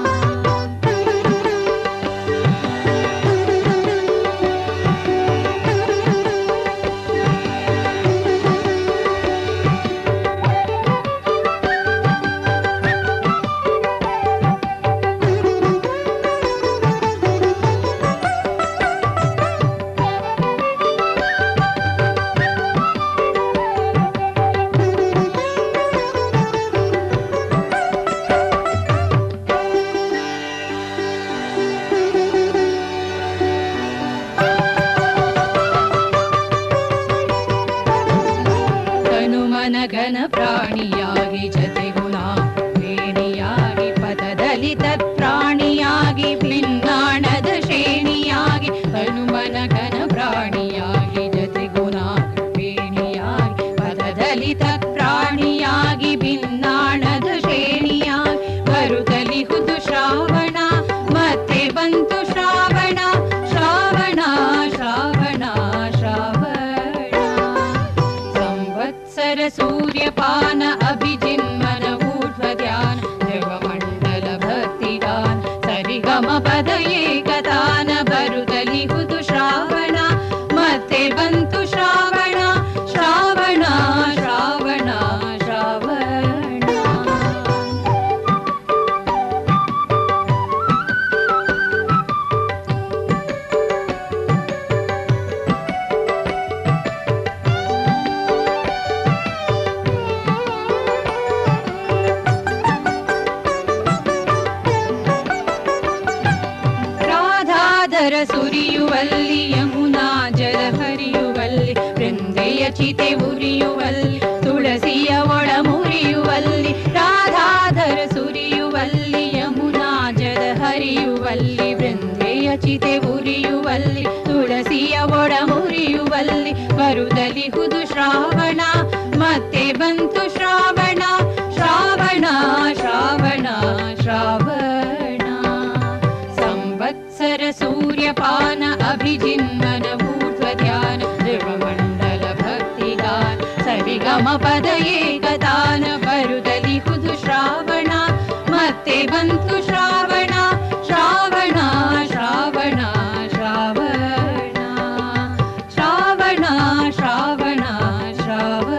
ತನುಮನ ಘನ ಪ್ರಾಣಿಯಾಗಿ ಜತೆಗುಣ ವೇಣಿಯಾಗಿ ಪದದಲ್ಲಿ ತತ್ಪ್ರಾಣಿಯಾಗಿ ಭಿನ್ನಾಣದ ಶ್ರೇಣಿಯಾಗಿ ತನುಮನ ಘನ ಪ್ರಾಣಿಯಾಗಿ ಜತೆಗುಣ ವೇಣಿಯಾಗಿ ಪದದಲ್ಲಿ ತತ್ಪ್ರಾಣಿಯಾಗಿ ಭಿನ್ನಾಣದ ಶ್ರೇಣಿಯಾಗಿ ಬರುತ್ತಲಿಹುದು ಶ್ರಾವಣ ಮತ್ತೆ ಬಂತು ಶ್ರಾವಣ ಶ್ರಾವಣ ಶ್ರಾವಣ ಶ್ರಾವಣ ಸಂವತ್ಸರ ಸೂರ್ಯಪಾನ ಅಭಿಜಿನ್ಮನ ಊರ್ಧ್ವ ಧ್ಯಾನ ದೇವಮಂಡಲ ಭಕ್ತಿಗಾನ ಸರಿಗಮ ಪದ ಏಕತಾನ ಬರುತ್ತಲಿಹುದು ಶ್ರಾವಣ ಮತ್ತೆ ಬಂತು ಶ್ರಾವಣ ಶ್ರಾವಣ ಶ್ರಾವಣ ಶ್ರಾವಣ ರಾಧಾಧರ ಸುರಿಯುವಲ್ಲಿ ಯಮುನಾ ಜಲ ಹರಿಯುವಲ್ಲಿ ವೃಂದೆಯ ಚಿತೆ ಉರಿಯುವಲ್ಲಿ ತುಳಸಿಯ ಒಳ ಮುರಿಯುವಲ್ಲಿ ರಾಧಾಧರ ಸುರಿಯುವಲ್ಲಿ ಯಮುನಾ ಜಲ ಹರಿಯುವಲ್ಲಿ ವೃಂದೆಯ ಚಿತೆ ಉರಿಯುವಲ್ಲಿ ತುಳಸಿಯ ಒಡ ಮುರಿಯುವಲ್ಲಿ ಬರುದಲಿಹುದು ಶ್ರಾವಣ ಮತ್ತೆ ಬಂತು ಶ್ರಾವಣ ಶ್ರಾವಣ ಶ್ರಾವಣ ಶ್ರಾವಣ ಸಂವತ್ಸರ ಸೂರ್ಯಪಾನ ಅಭಿಜಿನ್ಮನ ಊರ್ಧ್ವ ಧ್ಯಾನ ಧ್ರುವಮಂಡಲ ಭಕ್ತಿಗಾನ ಸರಿಗಮ ಪದ ಏಕದಾನ ಬರುದಲಿಹುದು ಶ್ರಾವಣ ಮತ್ತೆ ಬಂತು ಶ್ರಾವಣ ಶ್ರಾವಣ ಶ್ರಾವಣ ಶ್ರಾವಣ ಶ್ರಾವಣ ಶ್ರಾವಣ ಶ್ರಾವಣ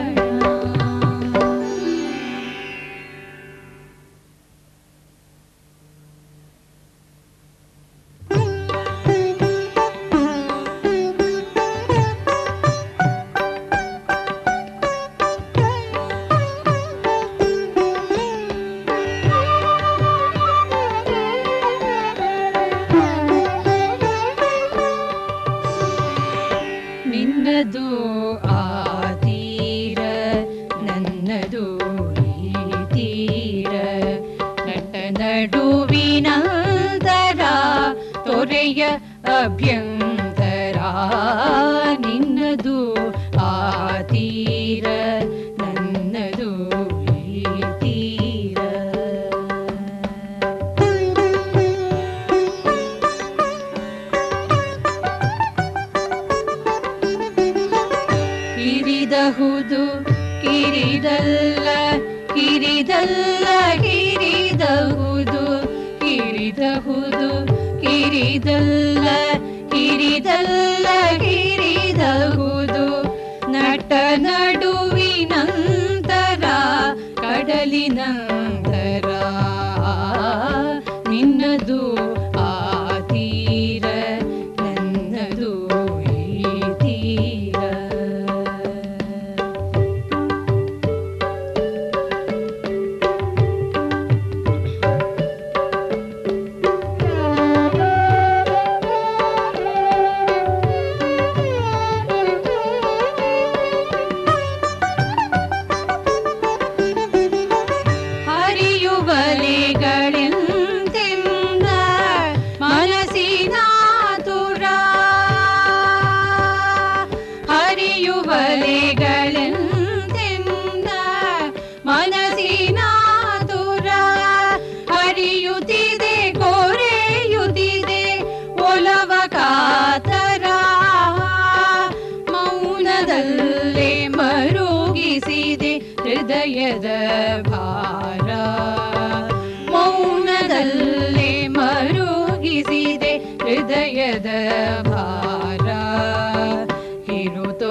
ನಿನ್ನದು ಆ ತೀರ ನನ್ನದು ಈ ತೀರ ನಟ ನಡುವಿನಂತರ ತೊರೆಯ ಅಭ್ಯಂತರ ನಿನ್ನದು ಆ ತೀರ ನನ್ನದು ಈ ತೀರ ಕಿರಿದಹುದು ಕಿರಿದಲ್ಲ ಕಿರಿದಲ್ಲ ಕಿರಿದಹುದು ಕಿರಿದಹುದು ಕಿರಿದಲ್ಲ ಕಿರಿದಲ್ಲ ಕಿರಿದಹುದು ನಟ ನಡುವಿನಂತರ ಕಡಲಿನಂತರ ನಿನ್ನದು ಆ ತೀರ ನನ್ನದು ಈ ತೀರ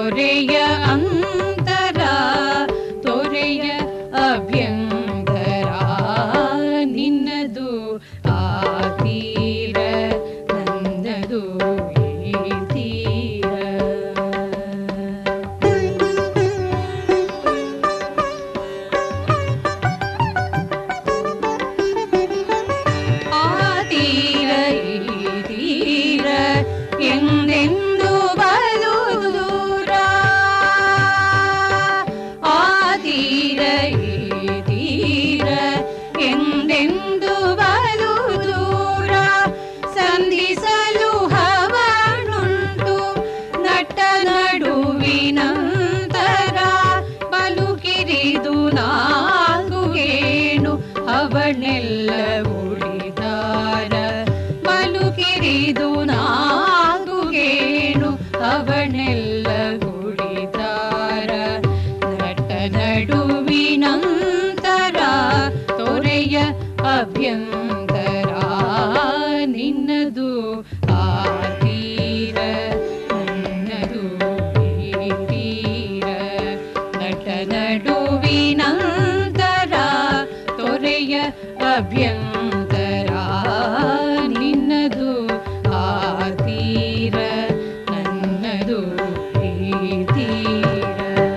ತೊರೆಯ ಅಂತರ ತೊರೆಯ ಅಭ್ಯಂತರ ನಿನ್ನದು ಆ ತೀರ ನನ್ನದು ಈ ತೀರ ಆ ತೀರ ಈ ತೀರ ಎಂದೆಂದು ಬಲು ದೂರ ಆ ತೀರ ಈ ತೀರ ಎಂದೆಂದು ಬಲು ದೂರ ಸಂಧಿಸಲು ಹವನುಂಟು ನಟ ನಡುವಿನಂತರ ಬಲು ಕಿರಿದು ನಾಲ್ಕು ಗೇಣು ಅವನೆಲ್ಲ ಉಳಿದಾರ ಬಲು ಕಿರಿದು ನಾಲ್ಕು ಗೇಣು ಅವನೆಲ್ಲ ಉಳಿದಾರ ನಟ ನಡುವಿನಂತರ ತೊರೆಯ ಅಭ್ಯಂತರ ನಿನ್ನದು ಆ ತೀರ ನನ್ನದು ಈ ತೀರ ನಟ ನಡುವಿನಂತರ ತೊರೆಯ ಅಭ್ಯಂತರ ನಿನ್ನದು ಆ ತೀರ ನನ್ನದು ಈ ತೀರ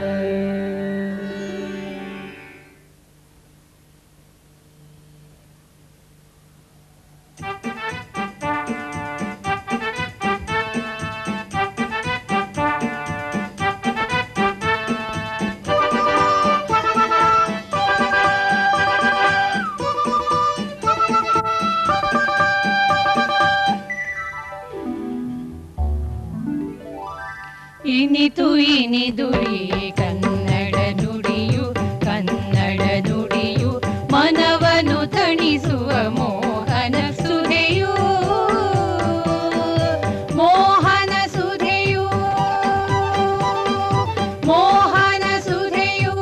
ಇನಿತು ಇನಿದು ಈ ಕನ್ನಡ ನುಡಿಯು ಕನ್ನಡ ನುಡಿಯು ಮನವನು ತಣಿಸುವ ಮೋಹನ ಸುಧೆಯು ಮೋಹನ ಸುಧೆಯು ಮೋಹನ ಸುಧೆಯು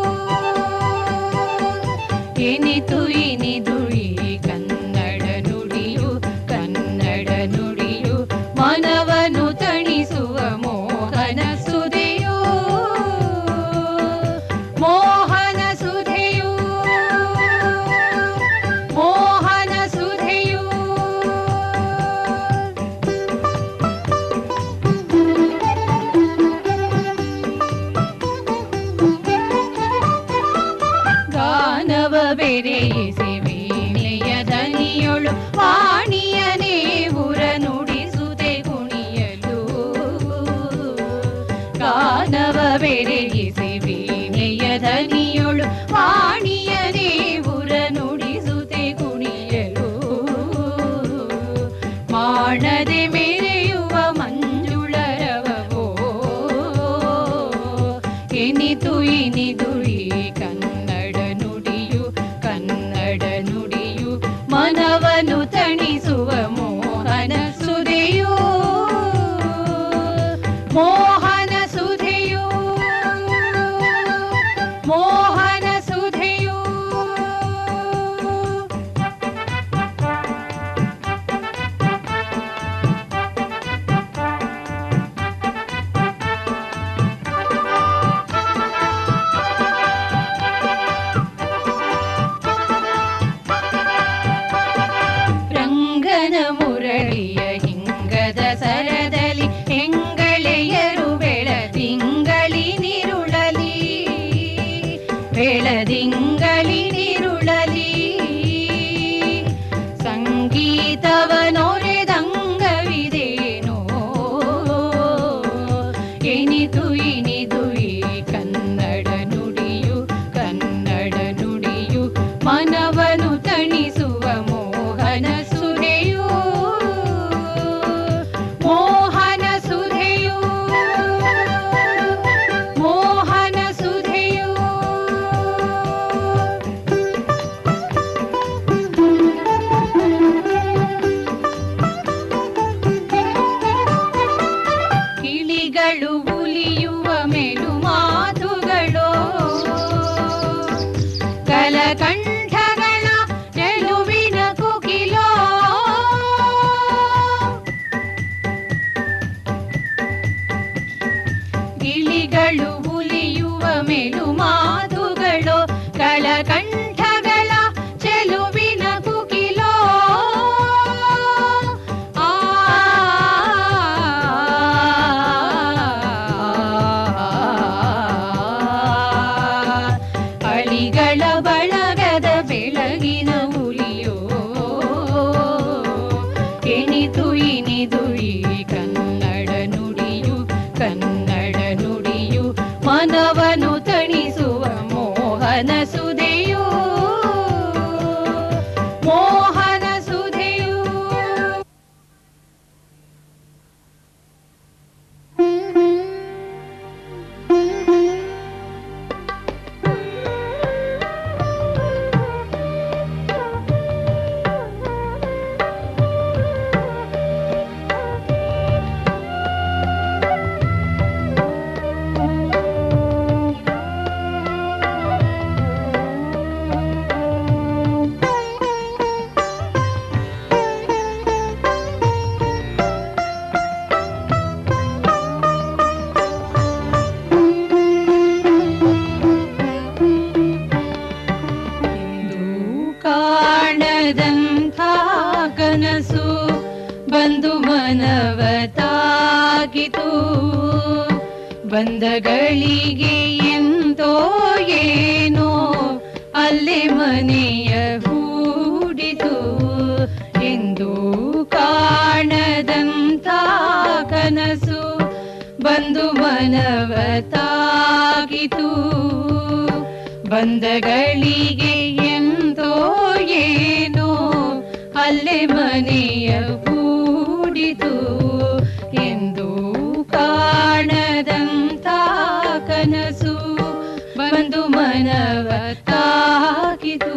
ಇನಿತು ಇನಿದು ಈ ಕನ್ನಡ ನುಡಿಯು ಕನ್ನಡ ನುಡಿಯು ಮನವನು ತಣಿಸುವ ಮೋಹನ ಸುಧೆಯು ಮೋಹನ ಸುಧೆಯು ಮೋಹನ ಸುಧೆಯು ಗಾನವ ಬೆರೆಯಿಸಿ ವೀಣೆಯ ದನಿಯೊಳು ವಾಣಿಯನೇ ಉರ ನುಡಿಸುತ್ತೆ ಕುಣಿಯಲು ಗಾನವ ಬೆರೆಯಿಸಿ ವೀಣೆಯ ದನಿಯೊಳು ವಾಣಿಯನೇ ಉರ ನುಡಿಸುತ್ತೆ ಕುಣಿಯಲು ಮಾಡದೆ ಮೆರೆಯುವ ಮಂಜುಳರವೋ ಎನಿತು ಇನಿದು ಈ ಕನ್ನಡ ನುಡಿಯು ಕನ್ನಡ ನುಡಿಯು ಮನವನು ತಣಿಸುವ ಮೋಹನ ಸುಧೆಯು ಮೋಹನ ಸುಧೆಯು ಮೋಹನ ಸುಧೆಯು ರಂಗನ ಮುರಳಿಯ ಹಿಂಗದ ಸರದಲ್ಲಿ ಹೆಂಗಳೆಯರು ಬೆಳದಿಂಗಳಿನಿರುಳಲಿ ಬೆಳದಿಂಗಳಿನಿರುಳಲಿ ಸಂಗೀತವನೊರೆದಂಗವಿದೇನೋ ಎನಿತು ಇನಿದು ಈ ಕನ್ನಡ ನುಡಿಯು ಕನ್ನಡ ನುಡಿಯು ಮನವನು ತಣಿಸುವ ಮೋಹನ ಸುಧೆಯು ಮೋಹನ ಸುಧೆಯು ಮೋಹನ ಸುಧೆಯು ಕಿಳಿಗಳು ಉಲಿಯುವ ಮೆಲು ಮಾತುಗಳು ಕಲಕಂಠಗಳ ನೆಲುವಿನ ಕುಕಿಲೋ ಕಿಳಿಗಳು ಉಲಿಯುವ ಮೇಲು ಮಾತುಗಳು ಕಳಕಂಠಗಳ ಚೆಲುವಿನ ಕುಕಿಲೋ ಆ ಅಳಿಗಳ ಬಳಗದ ಬೆಳಗಿನ ಹುಲಿಯೋ ಎಣಿತು ಇನಿದು ಈ ಕನ್ನಡ ನುಡಿಯು ಕನ್ನಡ ನುಡಿಯು ಮನವನು ತಣಿಸುವ ಮೋಹನ ಸುದೆಯು ಮೋಹನ ಸುಧೆಯು ಕಾಣದಂಥ ಕನಸು ಬಂದು ಮನವತಾಗಿತು ಬಂದಗಳಿಗೆ ಎಂತೋ ಏನೋ ಅಲ್ಲೇ ಮನೆಯ ಹೂಡಿತು ಎಂದು ಕಾಣದಂಥ ಕನಸು ಬಂದು ಮನವತಾಗಿತು ಬಂದಗಳಿಗೆ ಎಂತೋ ಏನೋ ಅಲ್ಲೇ ಮನೆಯ ಹೂಡಿತು ಎಂದು ಕಾಣದಂಥ ಕನಸು ಬಂದು ಮನವತಾಗಿತು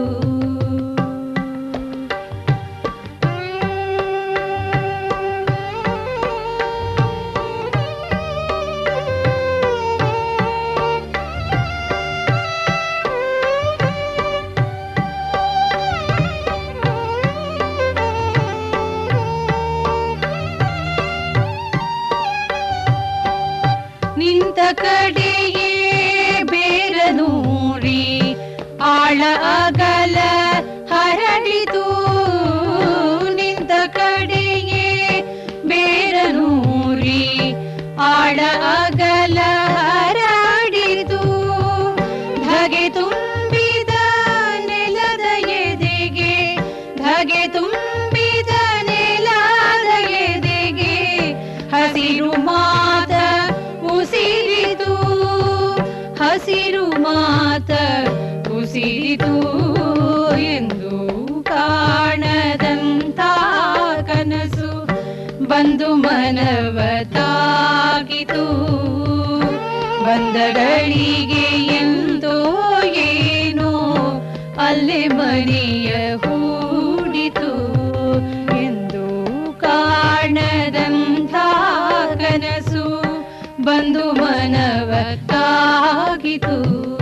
ನಿಂತ ಕಡೆಯೇ ಬೇರನೂರಿ ಆಳ ಅಗಲ ಹರಡಿತು ನಿಂತ ಕಡೆಯೇ ಬೇರನೂರಿ ಆಳ ಅಗಲ ಹರಡಿತು ಧಗೆ ತುಂಬಿದ ನೆಲದ ಎದೆಗೆ ಧಗೆ ತುಂಬಿದ ನೆಲದ ಎದೆಗೆ ಹಸಿರು ಮಾತ ಉಸಿರಿತು ಹಸಿರು ಮಾತ ಉಸಿರಿತು ಎಂದು ಕಾಣದಂತ ಕನಸು ಬಂದು ಮನವತಾಗಿತು ಬಂದಗಳಿಗೆ ಎಂದೋ ಏನೋ ಅಲ್ಲೇ ಮನೆಯ ಹೂಡಿತು ಎಂದು ಕಾಣದಂಥ ಕನಸು ಬಂದು ಮನವತಾಗಿತು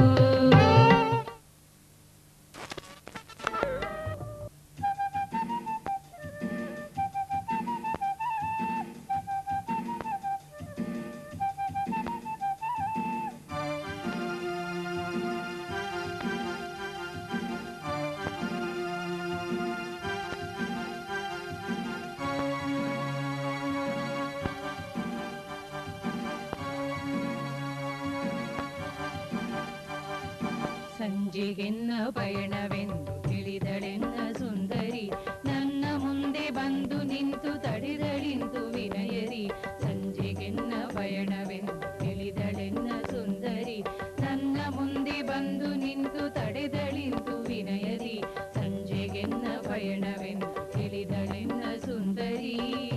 ಸಂಜೆಗೆನ್ನ ಪಯಣವೆಂದು ತಿಳಿದಳೆನ್ನ ಸುಂದರಿ ನನ್ನ ಮುಂದೆ ಬಂದು ನಿಂತು ತಡೆದಳಿಂತು ವಿನಯರಿ ಸಂಜೆಗೆನ್ನ ಪಯಣವೆಂದು ತಿಳಿದಳೆನ್ನ ಸುಂದರಿ ನನ್ನ ಮುಂದೆ ಬಂದು ನಿಂತು ತಡೆದಳಿಂತು ವಿನಯರಿ ಸಂಜೆಗೆನ್ನ ಪಯಣವೆಂದು ತಿಳಿದಳೆನ್ನ ಸುಂದರಿ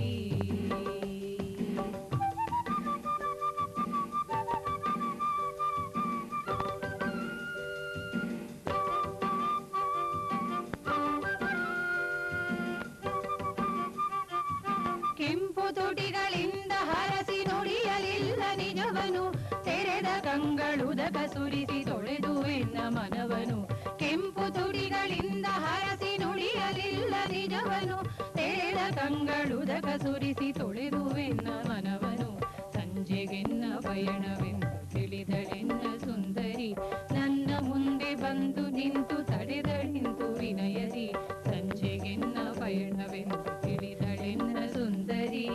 ಕೆಂಪು ತುಟಿಗಳಿಂದ ಹರಸಿ ನುಡಿಯಲಿಲ್ಲ ನಿಜವನು ತೆರೆದ ಕಂಗಳುದಕ ಸುರಿಸಿ ತೊಳೆದು ಎನ್ನ ಮನವನು ಕೆಂಪು ತುಟಿಗಳಿಂದ ಹರಸಿ ನುಡಿಯಲಿಲ್ಲ ನಿಜವನು ತೆರೆದ ಕಂಗಳುದಕ ಸುರಿಸಿ ತೊಳೆದು ಎನ್ನ ಮನವನು ಸಂಜೆಗೆನ್ನ ಪಯಣವೆಂದು ತಿಳಿದಳೆನ್ನ ಸುಂದರಿ ನನ್ನ ಮುಂದೆ ಬಂದು ನಿಂತು ತಡೆದಳಿಂತು ವಿನಯದಿ ಸಂಜೆಗೆನ್ನ ಪಯಣವೆಂದು ತಿಳಿದಳೆನ್ನ ಸುಂದರಿ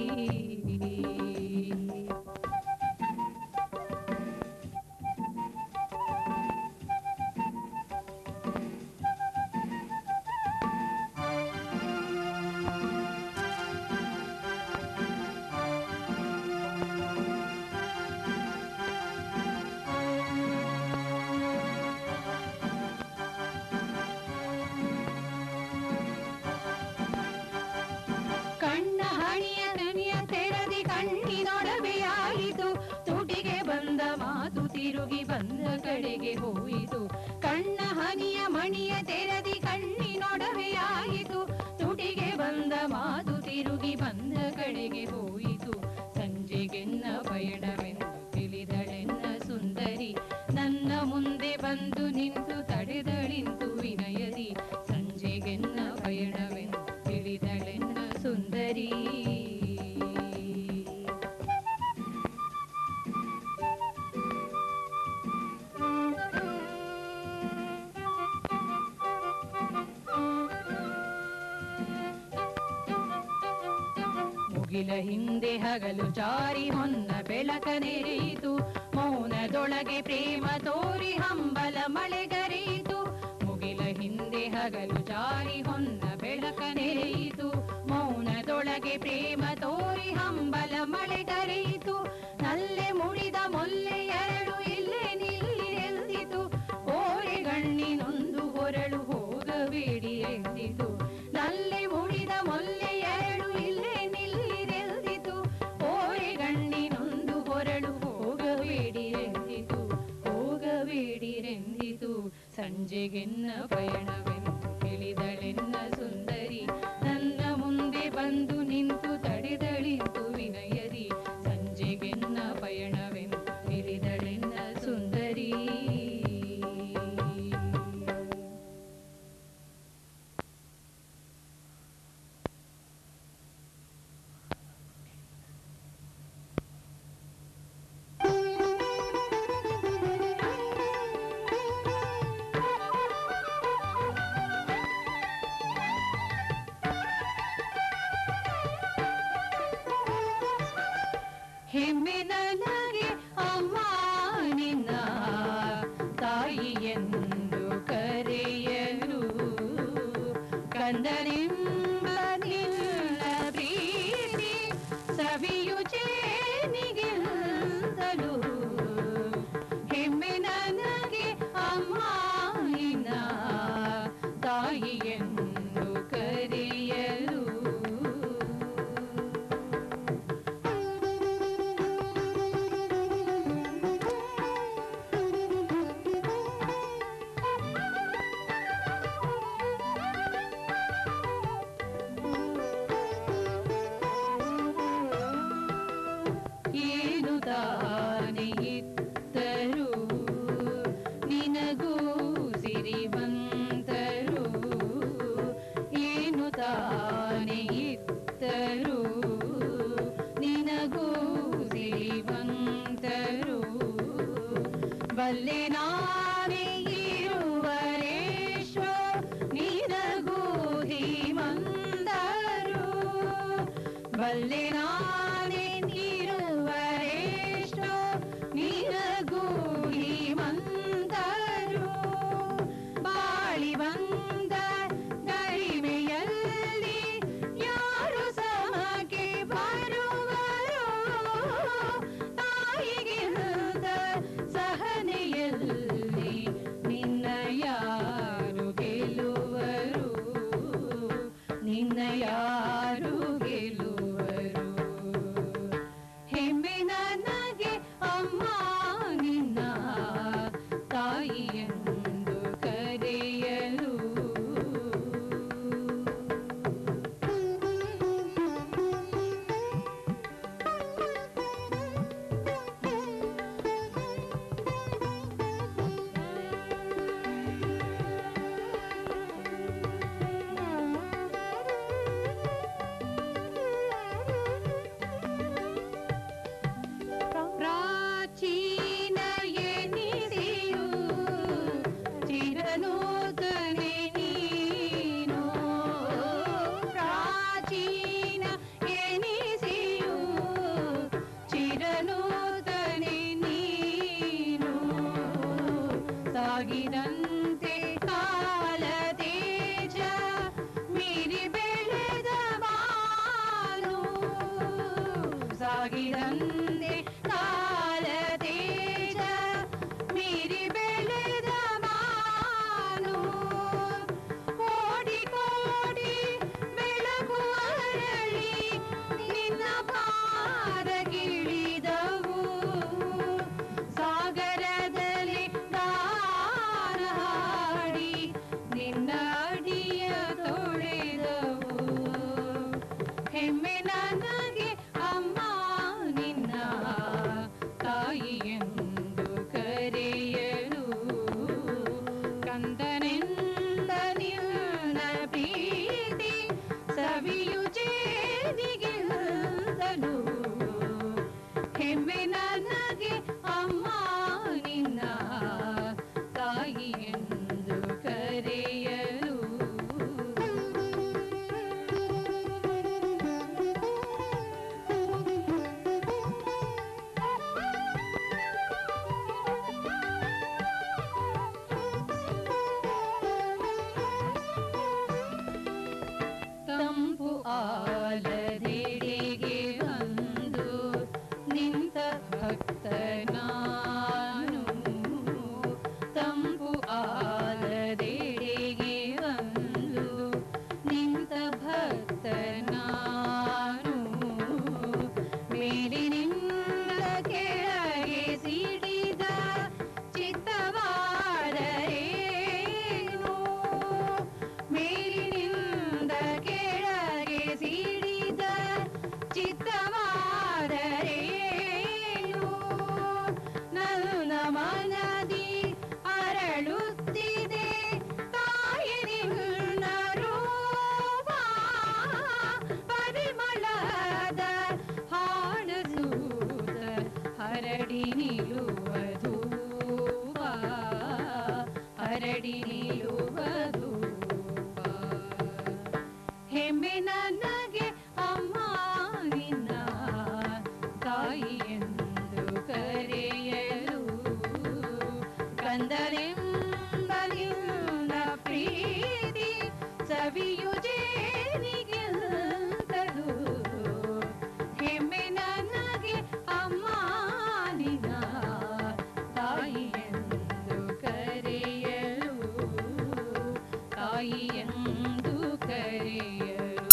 ಕಣ್ಣ ಹಣಿಯ ಕಣಿಯ ತೆರದಿ ಕಣ್ಣಿನೊಡವೆಯಾಯಿತು ತುಟಿಗೆ ಬಂದ ಮಾತು ತಿರುಗಿ ಬಂದ ಕಡೆಗೆ ಹೋಯಿತು ಕಣ್ಣ ಹನಿಯ ಮಣಿಯ ತೆರದಿ ಕಣ್ಣಿನೊಡವೆಯಾಯಿತು ತುಟಿಗೆ ಬಂದ ಮಾತು ತಿರುಗಿ ಬಂದ ಕಡೆಗೆ ಹೋಯಿತು ಸಂಜೆಗೆನ್ನ ಪಯಣವೆಂದು ತಿಳಿದಳೆನ್ನ ಸುಂದರಿ ನನ್ನ ಮುಂದೆ ಬಂದು ನಿಂತು ತಡೆದಳಿಂತು ವಿನಯದಿ ಸಂಜೆಗೆನ್ನ ಪಯಣವೆಂದು ತಿಳಿದಳೆನ್ನ ಸುಂದರಿ ಮುಗಿಲ ಹಿಂದೆ ಹಗಲು ಜಾರಿ ಹೊನ್ನ ಬೆಳಕ ನೆರೆಯಿತು ಮೌನದೊಳಗೆ ಪ್ರೇಮ ತೋರಿ ಹಂಬಲ ಮಳೆಗರೆಯಿತು ಮುಗಿಲ ಹಿಂದೆ ಹಗಲು ಜಾರಿ ಹೊನ್ನ ಬೆಳಕ ನೆರೆಯಿತು ಮೌನದೊಳಗೆ ಪ್ರೇಮ ತೋರಿ ಹಂಬಲ ಮಳೆಗರೆಯಿತು ನಲ್ಲೆ ಮುಡಿದ ಮೊಲ್ಲೆ ಎರಡು ಇಲ್ಲೇ ನಿಲ್ಲಿರೆಂದಿತು ಓರೆ ಗಣ್ಣಿನೊಂದು ಹೊರಳು ಹೋಗಬೇಡಿ ಎಂದಿತು ನಲ್ಲೆ ಮುಡಿದ ಮೊಲ್ಲೆ ಎರಡು ಇಲ್ಲೇ ನಿಲ್ಲಿರೆಂದಿತು ಓರೆ ಗಣ್ಣಿನೊಂದು ಹೊರಳು ಹೋಗಬೇಡಿ ಎಂದಿತು ಹೋಗಬೇಡಿರೆಂದಿತು ಸಂಜೆಗೆನ್ನ ಪಯಣವೆಂದು ತಿಳಿದಳೆನ್ನ ಸುಂದರಿ ನನ್ನ ಮುಂದೆ ಬಂದು ನಿಂತು ತಡೆದಳಿತು ವಿನಯದಿ ಸಂಜೆಗೆನ್ನ ಪಯಣವೆಂದು ತಿಳಿದಳೆನ್ನ ಸುಂದರಿ ಹೆಮ್ಮೆ ನನಗೆ ಅಮ್ಮ ನಿನ್ನ ತಾಯಿಯೆಂದು ಕರೆಯಲು ಕಂದನೆಂಬ ನಿನ್ನ ಪ್ರೀತಿ ಸವಿಯು ಚೇನಿಗೆಲ್ಲಲು ಹೆಮ್ಮೆ ನನಗೆ ಅಮ್ಮ ನಿನ್ನ ತಾಯಿಯೆಂದು ಕರೆಯಲು ಏನು ತಾನೇ ಇತ್ತರು ನಿನಗೂ ಸಿರಿವಂತರು ಏನು ತಾನೇ ಇತ್ತರು ನಿನಗೂ ಸಿರಿವಂತರು ಬಲ್ಲೆ ನಾನೇ ಇರುವರೇಶ್ವ ನಿನಗೂ ಧೀಮಂದರು ಬಲ್ಲೆ ನಾನೇ ಇರುವರೇಶ್ವ ನಿನಗೂ ಧೀಮಂದರು ಬಾಳಿ ಬಂದ ಗರಿಮೆಯಲ್ಲಿ ಯಾರು ಸಮಕ್ಕೆ ಬರುವರು ತಾಯಿಗಿಂದ ಸಹನೆಯಲ್ಲಿ ನಿನ್ನ ಯಾರು ಗೆಲ್ಲುವರು ನಿನ್ನ ಯಾರು ಗೆಲ್ಲುವರು ಸಾಗಿದಂತೆ ಕಾಲ ತೇಜ ಮೀರಿ ಬೆಳೆದ ಬಾನು ಸಾಗಿದಂತೆ ಕಾಲ ತೇಜ ಮೀರಿ ಬೆಳೆದ ಬಾನು ಕೋಟಿ ಕೋಟಿ ಬೆಳಕು ಅರಳಿ ನಿನ್ನ ಪಾದಗಿಳಿದವು ಸಾಗರದಲ್ಲಿ ಗಾನ ಹಾಡಿ ನಿನ್ನ ಅಡಿಯ ತೊಳೆದವು ಹೆಮ್ಮೆ ನನಗೆ ಅಮ್ಮ ನಿನ್ನ ತಾಯಿಯೆಂದು ಕರೆಯಲು ಕಂದನೆಂದ ನಿನ್ನ ಪ್ರೀತಿ ಸವಿಯು ಚೇದಿಗೆಲ್ಲನು ಹೆಮ್ಮೆ ನನಗೆ ಅಮ್ಮ ನಿನ್ನ ತಾಯಿಯೆಂದು ಕರೆಯಲು ತಂಪು ಆಲದೆಡೆಗೆ ಬಂದು ನಿಂತ ಭಕ್ತ ನಾನು ತಂಪು ಆಲದೆಡೆಗೆ ಬಂದು ನಿಂತ ಭಕ್ತ ನಾನು ಮೇಲಿನಿಂದ ಕೆಳಗೆ ಸಿಡಿದ ಚಿತ್ತವಾದರೇನು ಮೇಲಿನಿಂದ ಕೆಳಗೆ ಸಿಡಿದ ಚಿತ್ತವಾದರೇನು ನನ್ನ ಮನದಿ ಅರಳುತ್ತಿದೆ ತಾಯಿ ನಿನ್ನ ರೂಪ ಪರಿಮಳದ ಹಾಡಸೂತ ಹರಡಿ ನಿಲ್ಲುವುದು ಹರಡಿ ನಿಲ್ಲುವುದು ಹೆಮ್ಮೆ ನನಗೆ ಅಮ್ಮ ನಿನ್ನ ತಾಯಿಯೆಂದು ಕರೆಯಲು ಕಂದ